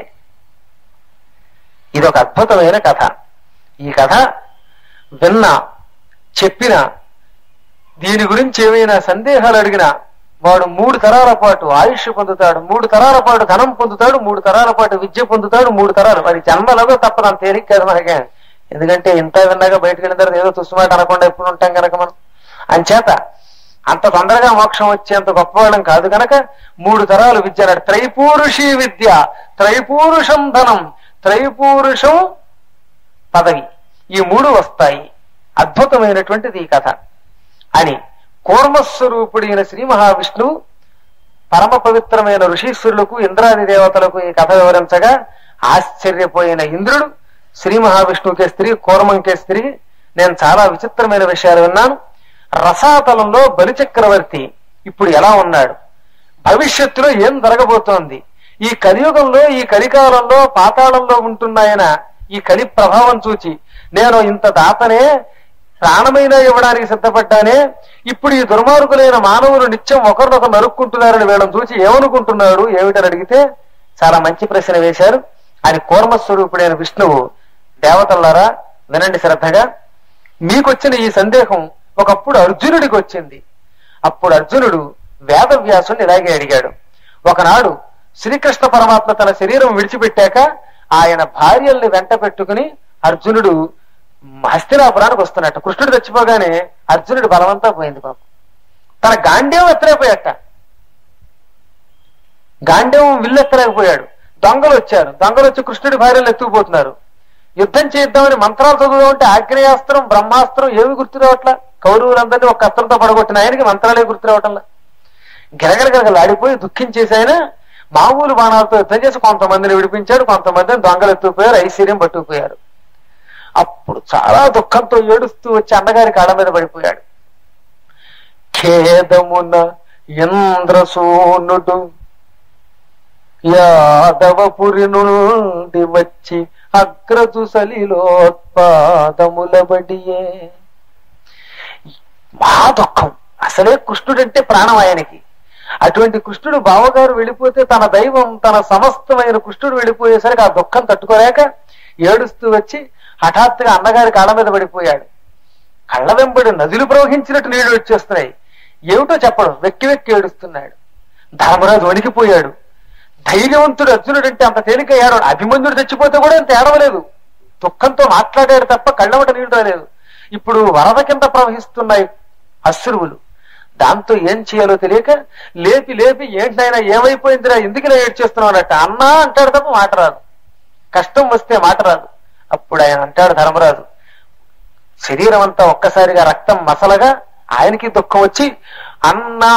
ఇది ఒక అద్భుతమైన కథ ఈ కథ విన్నా చెప్పిన దీని గురించి ఏమైనా సందేహాలు అడిగినా వాడు మూడు తరాల పాటు ఆయుష్ పొందుతాడు మూడు తరాల పాటు ధనం పొందుతాడు మూడు తరాల పాటు విద్య పొందుతాడు మూడు తరాలు మరి జన్మలో తప్పదు అంత తేలిక కాదు మనకే ఎందుకంటే ఇంత విన్నాగా బయటకు వెళ్ళిన తర్వాత ఏదో తుస్సుమాట అనకుండా ఎప్పుడు ఉంటాం కనుక మనం అంచేత అంత తొందరగా మోక్షం వచ్చేంత గొప్పవాళ్ళం కాదు కనుక మూడు తరాలు విద్య అన్నాడు త్రైపూరుషీ విద్య త్రైపూరుషం ధనం త్రైపూరుషం పదవి ఈ మూడు వస్తాయి అద్భుతమైనటువంటిది ఈ కథ అని కూర్మస్వరూపుడైన శ్రీ మహావిష్ణువు పరమ పవిత్రమైన ఋషీశ్వరులకు ఇంద్రాది దేవతలకు ఈ కథ వివరించగా ఆశ్చర్యపోయిన ఇంద్రుడు శ్రీ మహావిష్ణువుకే స్త్రీ కూర్మంకే స్త్రీ నేను చాలా విచిత్రమైన విషయాలు విన్నాను రసాతలంలో బలిచక్రవర్తి ఇప్పుడు ఎలా ఉన్నాడు భవిష్యత్తులో ఏం జరగబోతోంది ఈ కలియుగంలో ఈ కలికాలంలో పాతాళంలో ఉంటున్నాయన ఈ కలి ప్రభావం చూచి నేను ఇంత దాతనే ప్రాణమైన ఇవ్వడానికి సిద్ధపడ్డానే ఇప్పుడు ఈ దుర్మార్గులైన మానవులు నిత్యం ఒకరినొకరు నరుక్కుంటున్నారని వీళ్ళని చూసి ఏమనుకుంటున్నాడు ఏమిటని అడిగితే చాలా మంచి ప్రశ్న వేశారు అని కూర్మస్వరూపుడైన విష్ణువు దేవతలారా వినండి శ్రద్ధగా మీకొచ్చిన ఈ సందేహం ఒకప్పుడు అర్జునుడికి వచ్చింది అప్పుడు అర్జునుడు వేదవ్యాసుని ఇలాగే అడిగాడు ఒకనాడు శ్రీకృష్ణ పరమాత్మ తన శరీరం విడిచిపెట్టాక ఆయన భార్యల్ని వెంట పెట్టుకుని అర్జునుడు హస్తినాపురానికి వస్తున్నట్టు కృష్ణుడు చచ్చిపోగానే అర్జునుడు బలవంతా పోయింది పాపం తన గాంధీవం ఎత్తలేకపోయాట గాంధీవం విల్లు ఎత్తలేకపోయాడు దొంగలు వచ్చారు దొంగలు వచ్చి కృష్ణుడి భార్యలు ఎత్తుకుపోతున్నారు యుద్ధం చేద్దామని మంత్రాలు చదువుదామంటే ఆగ్నేయాస్త్రం బ్రహ్మాస్త్రం ఏమి గుర్తు రావట్లా కౌరవులందరినీ ఒక అస్త్రంతో పడగొట్టిన ఆయనకి మంత్రాలే గుర్తు రావటంలా గిరగరగరగలాడిపోయి దుఃఖించేసి ఆయన మామూలు బాణాలతో యుద్ధం చేసి కొంతమందిని విడిపించాడు కొంతమందిని దొంగలు ఎత్తుకుపోయారు ఐశ్వర్యం పట్టుకుపోయారు అప్పుడు చాలా దుఃఖంతో ఏడుస్తూ వచ్చి అన్నగారి కాళ్ళ మీద పడిపోయాడు ఖేదమున ఇంద్రసూనుడు యాదవపురి నుండి వచ్చి అగ్రజు సలిలోత్పాదముల బడియే మహా దుఃఖం అసలే కృష్ణుడంటే ప్రాణం ఆయనకి అటువంటి కృష్ణుడు బావగారు వెళ్ళిపోతే తన దైవం తన సమస్తమైన కృష్ణుడు వెళ్ళిపోయేసరికి ఆ దుఃఖం తట్టుకోలేక ఏడుస్తూ వచ్చి హఠాత్తుగా అన్నగారి కాళ్ళ మీద పడిపోయాడు కళ్ళ వెంబడి నదులు ప్రవహించినట్టు నీళ్లు వచ్చేస్తున్నాయి ఏమిటో చెప్పడం వెక్కి వెక్కి ఏడుస్తున్నాడు ధర్మరాజు వణికిపోయాడు ధైర్యవంతుడు అర్జునుడు అంటే అంత తేలిక ఏడవడు అభిమన్యుడు చచ్చిపోతే కూడా అంత ఏడవలేదు దుఃఖంతో మాట్లాడాడు తప్ప కళ్ళమట నీళ్ళు రాలేదు ఇప్పుడు వరద కింద ప్రవహిస్తున్నాయి అశ్రువులు దాంతో ఏం చేయాలో తెలియక లేపి లేపి ఏంటైనా ఏమైపోయిందిరా ఎందుకు ఏడ్ చేస్తున్నావు అన్నట్టు అన్నా అంటాడు తప్ప మాట రాదు కష్టం వస్తే మాట రాదు అప్పుడు ఆయన అంటాడు ధర్మరాజు శరీరం అంతా ఒక్కసారిగా రక్తం మసలగా ఆయనకి దుఃఖం వచ్చి అన్నా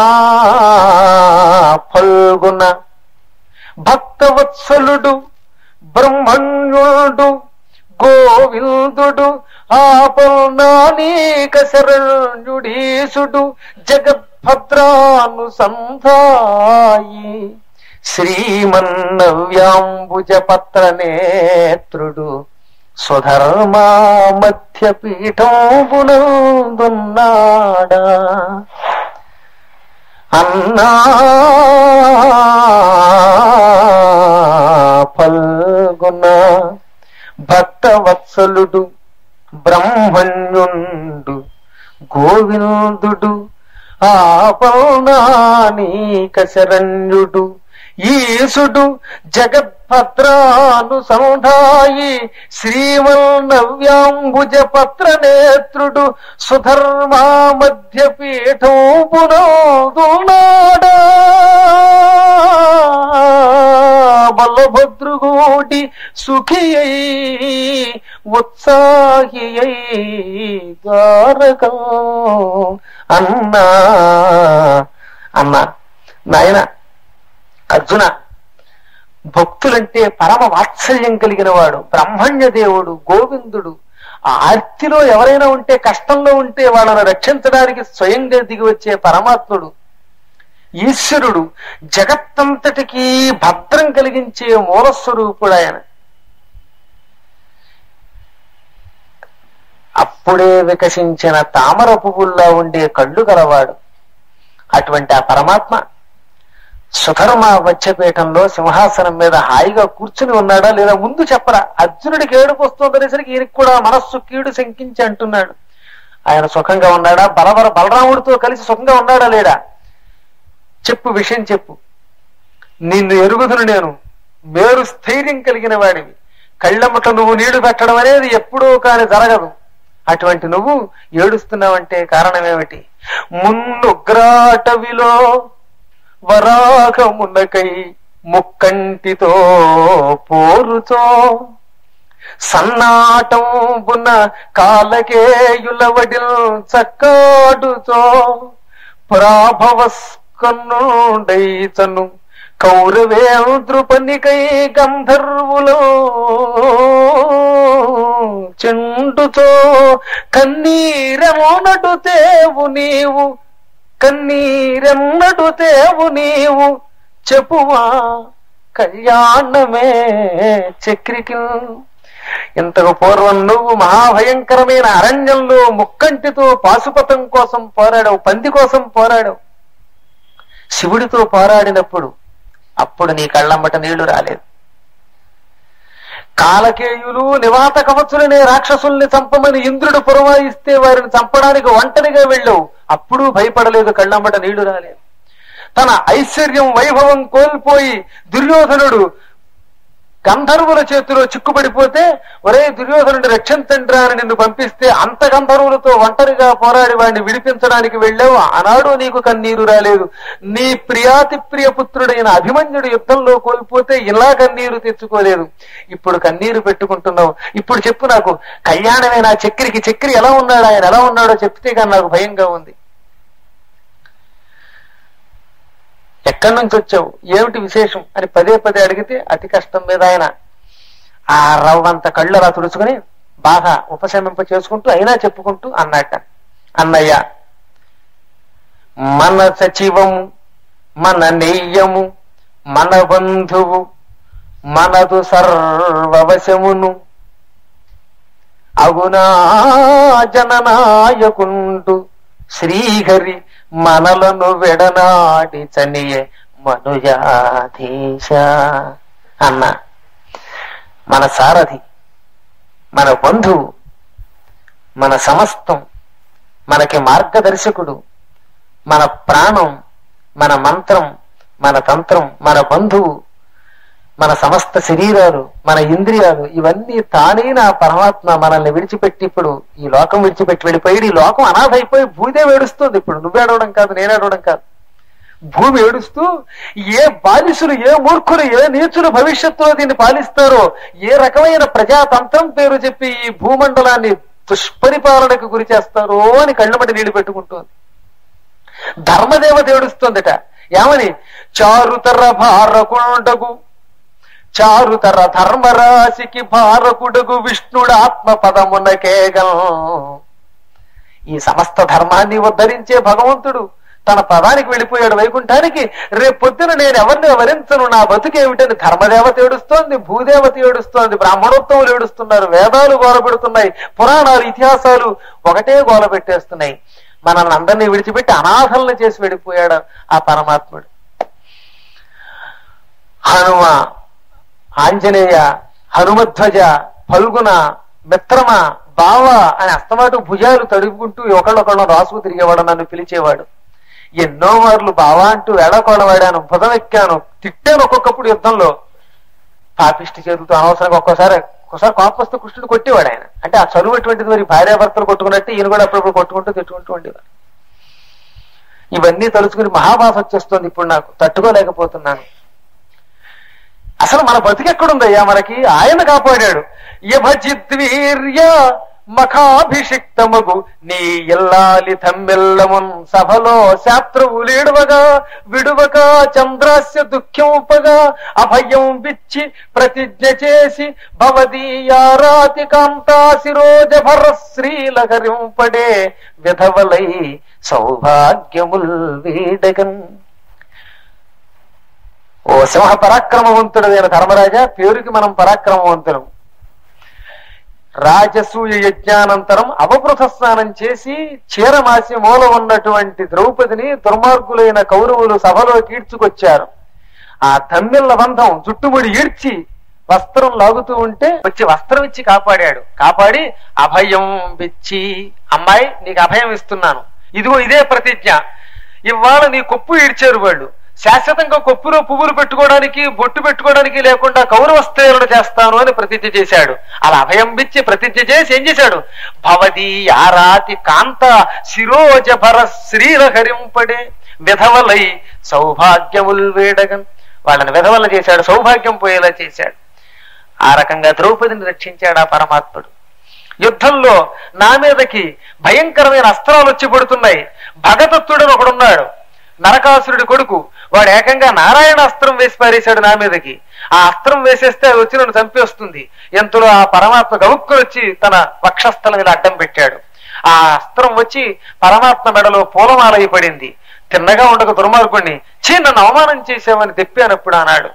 ఫల్గుణ భక్తవత్సలుడు బ్రహ్మణ్యుడు గోవిందుడు ఆపల్నానీక శరణ్యుడీసుడు జగద్భద్రాను సంధాయి శ్రీమన్నవ్యాంబుజ పత్ర నేత్రుడు స్వధర్మా మధ్య పీఠంబునందున్నాడా అన్నా ఫల్గుణ భక్తవత్సలుడు బ్రహ్మణ్యుండు గోవిందుడు ఆపౌనానీక శరణ్యుడు ఈసుడు జగద్భద్రాను సంధాయి శ్రీమన్నవ్యాంబుజ పత్ర నేత్రుడు సుధర్మా మధ్య పీఠోపునోదునాడా బలభద్రుగోటి సుఖి ఉత్సాహి ద్వారకం అన్నా అన్నా నాయన అర్జున భక్తులంటే పరమ వాత్సల్యం కలిగిన వాడు బ్రహ్మణ్య దేవుడు గోవిందుడు ఆ ఆర్తిలో ఎవరైనా ఉంటే కష్టంలో ఉంటే వాళ్ళను రక్షించడానికి స్వయంగా దిగి వచ్చే పరమాత్ముడు ఈశ్వరుడు జగత్తంతటికి భద్రం కలిగించే మూలస్వరూపుడు ఆయన అప్పుడే వికసించిన తామర పువ్వుల్లో ఉండే కళ్ళు గలవాడు అటువంటి ఆ పరమాత్మ సుధర్మ వచ్చపీఠంలో సింహాసనం మీద హాయిగా కూర్చుని ఉన్నాడా లేదా ముందు చెప్పరా అర్జునుడికి ఏడుపు వస్తుందనేసరికి ఈయనకి కూడా మనస్సు కీడు శంకించి అంటున్నాడు ఆయన సుఖంగా ఉన్నాడా బలవర బలరాముడితో కలిసి సుఖంగా ఉన్నాడా లేడా చెప్పు విషయం చెప్పు నిన్ను ఎరుగుదును నేను మేరు స్థైర్యం కలిగిన వాడివి కళ్ళమ్మట నువ్వు నీళ్లు పెట్టడం అనేది ఎప్పుడూ కాని జరగదు అటువంటి నువ్వు ఏడుస్తున్నావంటే కారణమేమిటి మున్నుగ్రాటవిలో వరాగమునకై ముక్కంటితో పోరుతో సన్నాటంబున కాలకేయులవడిల్ చక్కాడుతో ప్రాభవస్కన్నుడైతను కౌరవేంద్రుపనికై గంధర్వులో చెండుతో కన్నీరమోనటు తేవు నీవు కన్నీరెన్నడు తేవు నీవు చెప్పువా కళ్యాణమే చక్రికి ఇంతకు పూర్వం నువ్వు మహాభయంకరమైన అరణ్యంలో ముక్కంటితో పాశుపతం కోసం పోరాడావు పంది కోసం పోరాడావు శివుడితో పోరాడినప్పుడు అప్పుడు నీ కళ్ళమ్మట నీళ్లు రాలేదు కాలకేయులు నివాత కవచులనే రాక్షసుల్ని చంపమని ఇంద్రుడు పురమాయిస్తే వారిని చంపడానికి ఒంటరిగా వెళ్ళావు అప్పుడు భయపడలేదు కళ్ళమ్మట నీళ్లు రాలేదు తన ఐశ్వర్యం వైభవం కోల్పోయి దుర్యోధనుడు గంధర్వుల చేతిలో చిక్కుపడిపోతే ఒరే దుర్యోధనుడి రక్షించండి అని నిన్ను పంపిస్తే అంత గంధర్వులతో ఒంటరిగా పోరాడి వాడిని విడిపించడానికి వెళ్ళావు ఆనాడు నీకు కన్నీరు రాలేదు నీ ప్రియాతి ప్రియ పుత్రుడైన అభిమన్యుడు యుద్ధంలో కోల్పోతే ఇలా కన్నీరు తెచ్చుకోలేదు ఇప్పుడు కన్నీరు పెట్టుకుంటున్నావు ఇప్పుడు చెప్పు నాకు కళ్యాణమే నా చక్రికి చక్రి ఎలా ఉన్నాడు ఆయన ఎలా ఉన్నాడో చెప్తే కానీ నాకు భయంగా ఉంది ఎక్కడి నుంచి వచ్చావు ఏమిటి విశేషం అని పదే పదే అడిగితే అతి కష్టం మీద ఆయన ఆ రవ్వంత కళ్ళు అలా తుడుచుకుని బాగా ఉపశమింప చేసుకుంటూ అయినా చెప్పుకుంటూ అన్నట్ట అన్నయ్య మన సచివము మన నెయ్యము మన బంధువు మనదు సర్వవశమును అగునా జననాయకుండు శ్రీహరి మనలను వెడనాడి చనియే మనుజాధీశ అన్న మన సారథి మన బంధువు మన సమస్తం మనకి మార్గదర్శకుడు మన ప్రాణం మన మంత్రం మన తంత్రం మన బంధువు మన సమస్త శరీరాలు మన ఇంద్రియాలు ఇవన్నీ తానైన ఆ పరమాత్మ మనల్ని విడిచిపెట్టి ఇప్పుడు ఈ లోకం విడిచిపెట్టి వెళ్ళిపోయి ఈ లోకం అనాథ అయిపోయి భూదేవి ఏడుస్తుంది ఇప్పుడు నువ్వు ఏడవడం కాదు నేను ఏడవడం కాదు భూమి ఏడుస్తూ ఏ బాలిసులు ఏ మూర్ఖులు ఏ నీచులు భవిష్యత్తులో దీన్ని పాలిస్తారో ఏ రకమైన ప్రజాతంత్రం పేరు చెప్పి ఈ భూమండలాన్ని దుష్పరిపాలనకు గురి చేస్తారో అని కళ్ళమటి నీళ్లు పెట్టుకుంటోంది ధర్మదేవత ఏడుస్తుందట ఏమని చారుతర భారకుండగు చారుతర ధర్మరాశికి భారకుడుగు విష్ణుడు ఆత్మ పదమునకేగం ఈ సమస్త ధర్మాన్ని ఉద్ధరించే భగవంతుడు తన పదానికి వెళ్ళిపోయాడు వైకుంఠానికి రేపు పొద్దున నేను ఎవరిని వరించను నా బతుకేమిటని ధర్మదేవత ఏడుస్తోంది భూదేవత ఏడుస్తోంది బ్రాహ్మణోత్తములు ఏడుస్తున్నారు వేదాలు గోలపెడుతున్నాయి పురాణాలు ఇతిహాసాలు ఒకటే గోల పెట్టేస్తున్నాయి మనల్ని అందరినీ విడిచిపెట్టి అనాథలను చేసి వెళ్ళిపోయాడు ఆ పరమాత్ముడు హనుమ ఆంజనేయ హనుమధ్వజ ఫల్గుణ మిత్రమ బావ అని అస్తమాటు భుజాలు తడుపుకుంటూ ఒకళ్ళొకళ్ళు రాసుకు తిరిగేవాడు నన్ను పిలిచేవాడు ఎన్నో మార్లు బావా అంటూ వేళకోళవాడాను భుజం ఎక్కాను తిట్టాను ఒక్కొక్కప్పుడు యుద్ధంలో పాపిష్టి చేతులతో అనవసరంగా ఒక్కోసారి ఒక్కోసారి కోపం వస్తే కృష్ణుడు కొట్టేవాడు ఆయన అంటే ఆ చదువు ఎటువంటిది మరి భార్యాభర్తలు కొట్టుకున్నట్టు ఈయన కూడా అప్పుడప్పుడు కొట్టుకుంటూ తిట్టుకుంటూ ఉండేవాడు ఇవన్నీ తలుచుకుని మహాబాధ వచ్చేస్తుంది ఇప్పుడు నాకు తట్టుకోలేకపోతున్నాను అసలు మన బతికెక్కడుందయ్యా మనకి ఆయన కాపాడాడు యభజిద్వీర్య మఖాభిషిక్తమగు నీ ఎల్లాలి తమ్మెల్లమున్ సభలో శాస్త్రవులేడువగా విడువక చంద్రాస్య దుఃఖంపగా అభయం విచ్చి ప్రతిజ్ఞ చేసి భవదీయారాతి కాంతాశిరోజ భర శ్రీలహరింపడే విధవలై సౌభాగ్యముల్ వీడగన్ ఓ సింహ పరాక్రమవంతుడైన ధర్మరాజా పేరుకి మనం పరాక్రమవంతులం రాజసూయ యజ్ఞానంతరం అవపృథ స్నానం చేసి చీరమాసి మూల ఉన్నటువంటి ద్రౌపదిని దుర్మార్గులైన కౌరవులు సభలో కీడ్చుకొచ్చారు ఆ తమ్మిళ్ళ బంధం జుట్టుముడి ఈడ్చి వస్త్రం లాగుతూ ఉంటే వచ్చి వస్త్రం ఇచ్చి కాపాడాడు కాపాడి అభయం ఇచ్చి అమ్మాయి నీకు అభయం ఇస్తున్నాను ఇదిగో ఇదే ప్రతిజ్ఞ ఇవాళ నీ కొప్పు ఈడ్చారు వాళ్ళు శాశ్వతంగా కొప్పులో పువ్వులు పెట్టుకోవడానికి బొట్టు పెట్టుకోవడానికి లేకుండా కౌరవస్త్రీలను చేస్తాను అని ప్రతిజ్ఞ చేశాడు అలా అభయం ఇచ్చి ప్రతిజ్ఞ చేసి ఏం చేశాడు భవది ఆరాతి కాంత శిరోజభర శ్రీరహరింపడే విధవలై సౌభాగ్యముల్ వేడగన్ వాళ్ళని విధవల చేశాడు సౌభాగ్యం పోయేలా చేశాడు ఆ రకంగా ద్రౌపదిని రక్షించాడు ఆ పరమాత్ముడు యుద్ధంలో నా మీదకి భయంకరమైన అస్త్రాలు వచ్చి పడుతున్నాయి భగదత్తుడు అని ఒకడున్నాడు నరకాసురుడి కొడుకు వాడు ఏకంగా నారాయణ అస్త్రం వేసి పారేశాడు నా మీదకి ఆ అస్త్రం వేసేస్తే అది వచ్చి నన్ను చంపేస్తుంది ఎంతలో ఆ పరమాత్మ గవుక్కుని వచ్చి తన వక్షస్థలం మీద అడ్డం పెట్టాడు ఆ అస్త్రం వచ్చి పరమాత్మ మెడలో పూలమాలై పడింది తిన్నగా ఉండక దుర్మార్గుణ్ణి చీ నన్ను అవమానం చేసావని తెప్పానప్పుడు అన్నాడు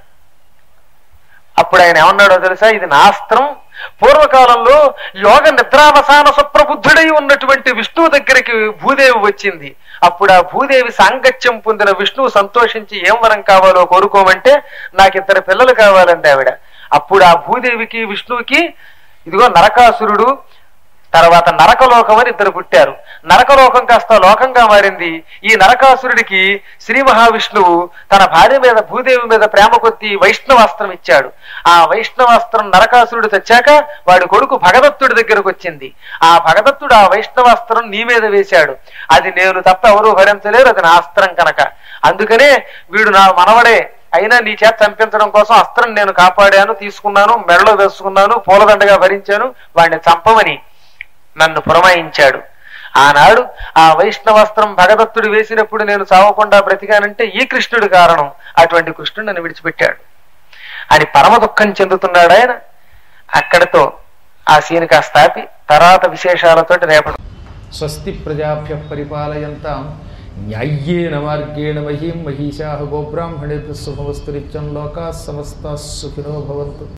అప్పుడు ఆయన ఏమన్నాడో తెలుసా ఇది నా అస్త్రం పూర్వకాలంలో యోగ నిద్రావసాన సుప్రబుద్ధుడై ఉన్నటువంటి విష్ణువు దగ్గరికి భూదేవి వచ్చింది అప్పుడు ఆ భూదేవి సాంగత్యం పొందిన విష్ణువు సంతోషించి ఏం వరం కావాలో కోరుకోమంటే నాకు ఇద్దరు పిల్లలు కావాలండి ఆవిడ అప్పుడు ఆ భూదేవికి విష్ణువుకి ఇదిగో నరకాసురుడు తర్వాత నరకలోకం అని ఇద్దరు పుట్టారు నరకలోకం కాస్త లోకంగా మారింది ఈ నరకాసురుడికి శ్రీ మహావిష్ణువు తన భార్య మీద భూదేవి మీద ప్రేమ కొద్దీ వైష్ణవాస్త్రం ఇచ్చాడు ఆ వైష్ణవాస్త్రం నరకాసురుడు తెచ్చాక వాడి కొడుకు భగదత్తుడి దగ్గరకు వచ్చింది ఆ భగదత్తుడు ఆ వైష్ణవాస్త్రం నీ మీద వేశాడు అది నేను తప్ప ఎవరూ భరించలేరు అది నా అస్త్రం కనుక అందుకనే వీడు నా మనవడే అయినా నీ చేత చంపించడం కోసం అస్త్రం నేను కాపాడాను తీసుకున్నాను మెడలో వేసుకున్నాను పూలదండగా భరించాను వాడిని చంపమని నన్ను పురమాయించాడు ఆనాడు ఆ వైష్ణవస్త్రం భగదత్తుడు వేసినప్పుడు నేను చావకుండా బ్రతికానంటే ఈ కృష్ణుడు కారణం అటువంటి కృష్ణుడు నన్ను విడిచిపెట్టాడు అని పరమ దుఃఖం చెందుతున్నాడు ఆయన అక్కడితో ఆ సీన్ కాస్త ఆపి తర్వాత విశేషాలతోటి రేపటి స్వస్తి ప్రజాభ్య పరిపాలయంతాం న్యాయ్యేన మార్గేణ మహీం మహిషా గోబ్రాహ్మణేభ్య శుభవస్తు నిత్యం లోకా సమస్త సుఖినో భవంతు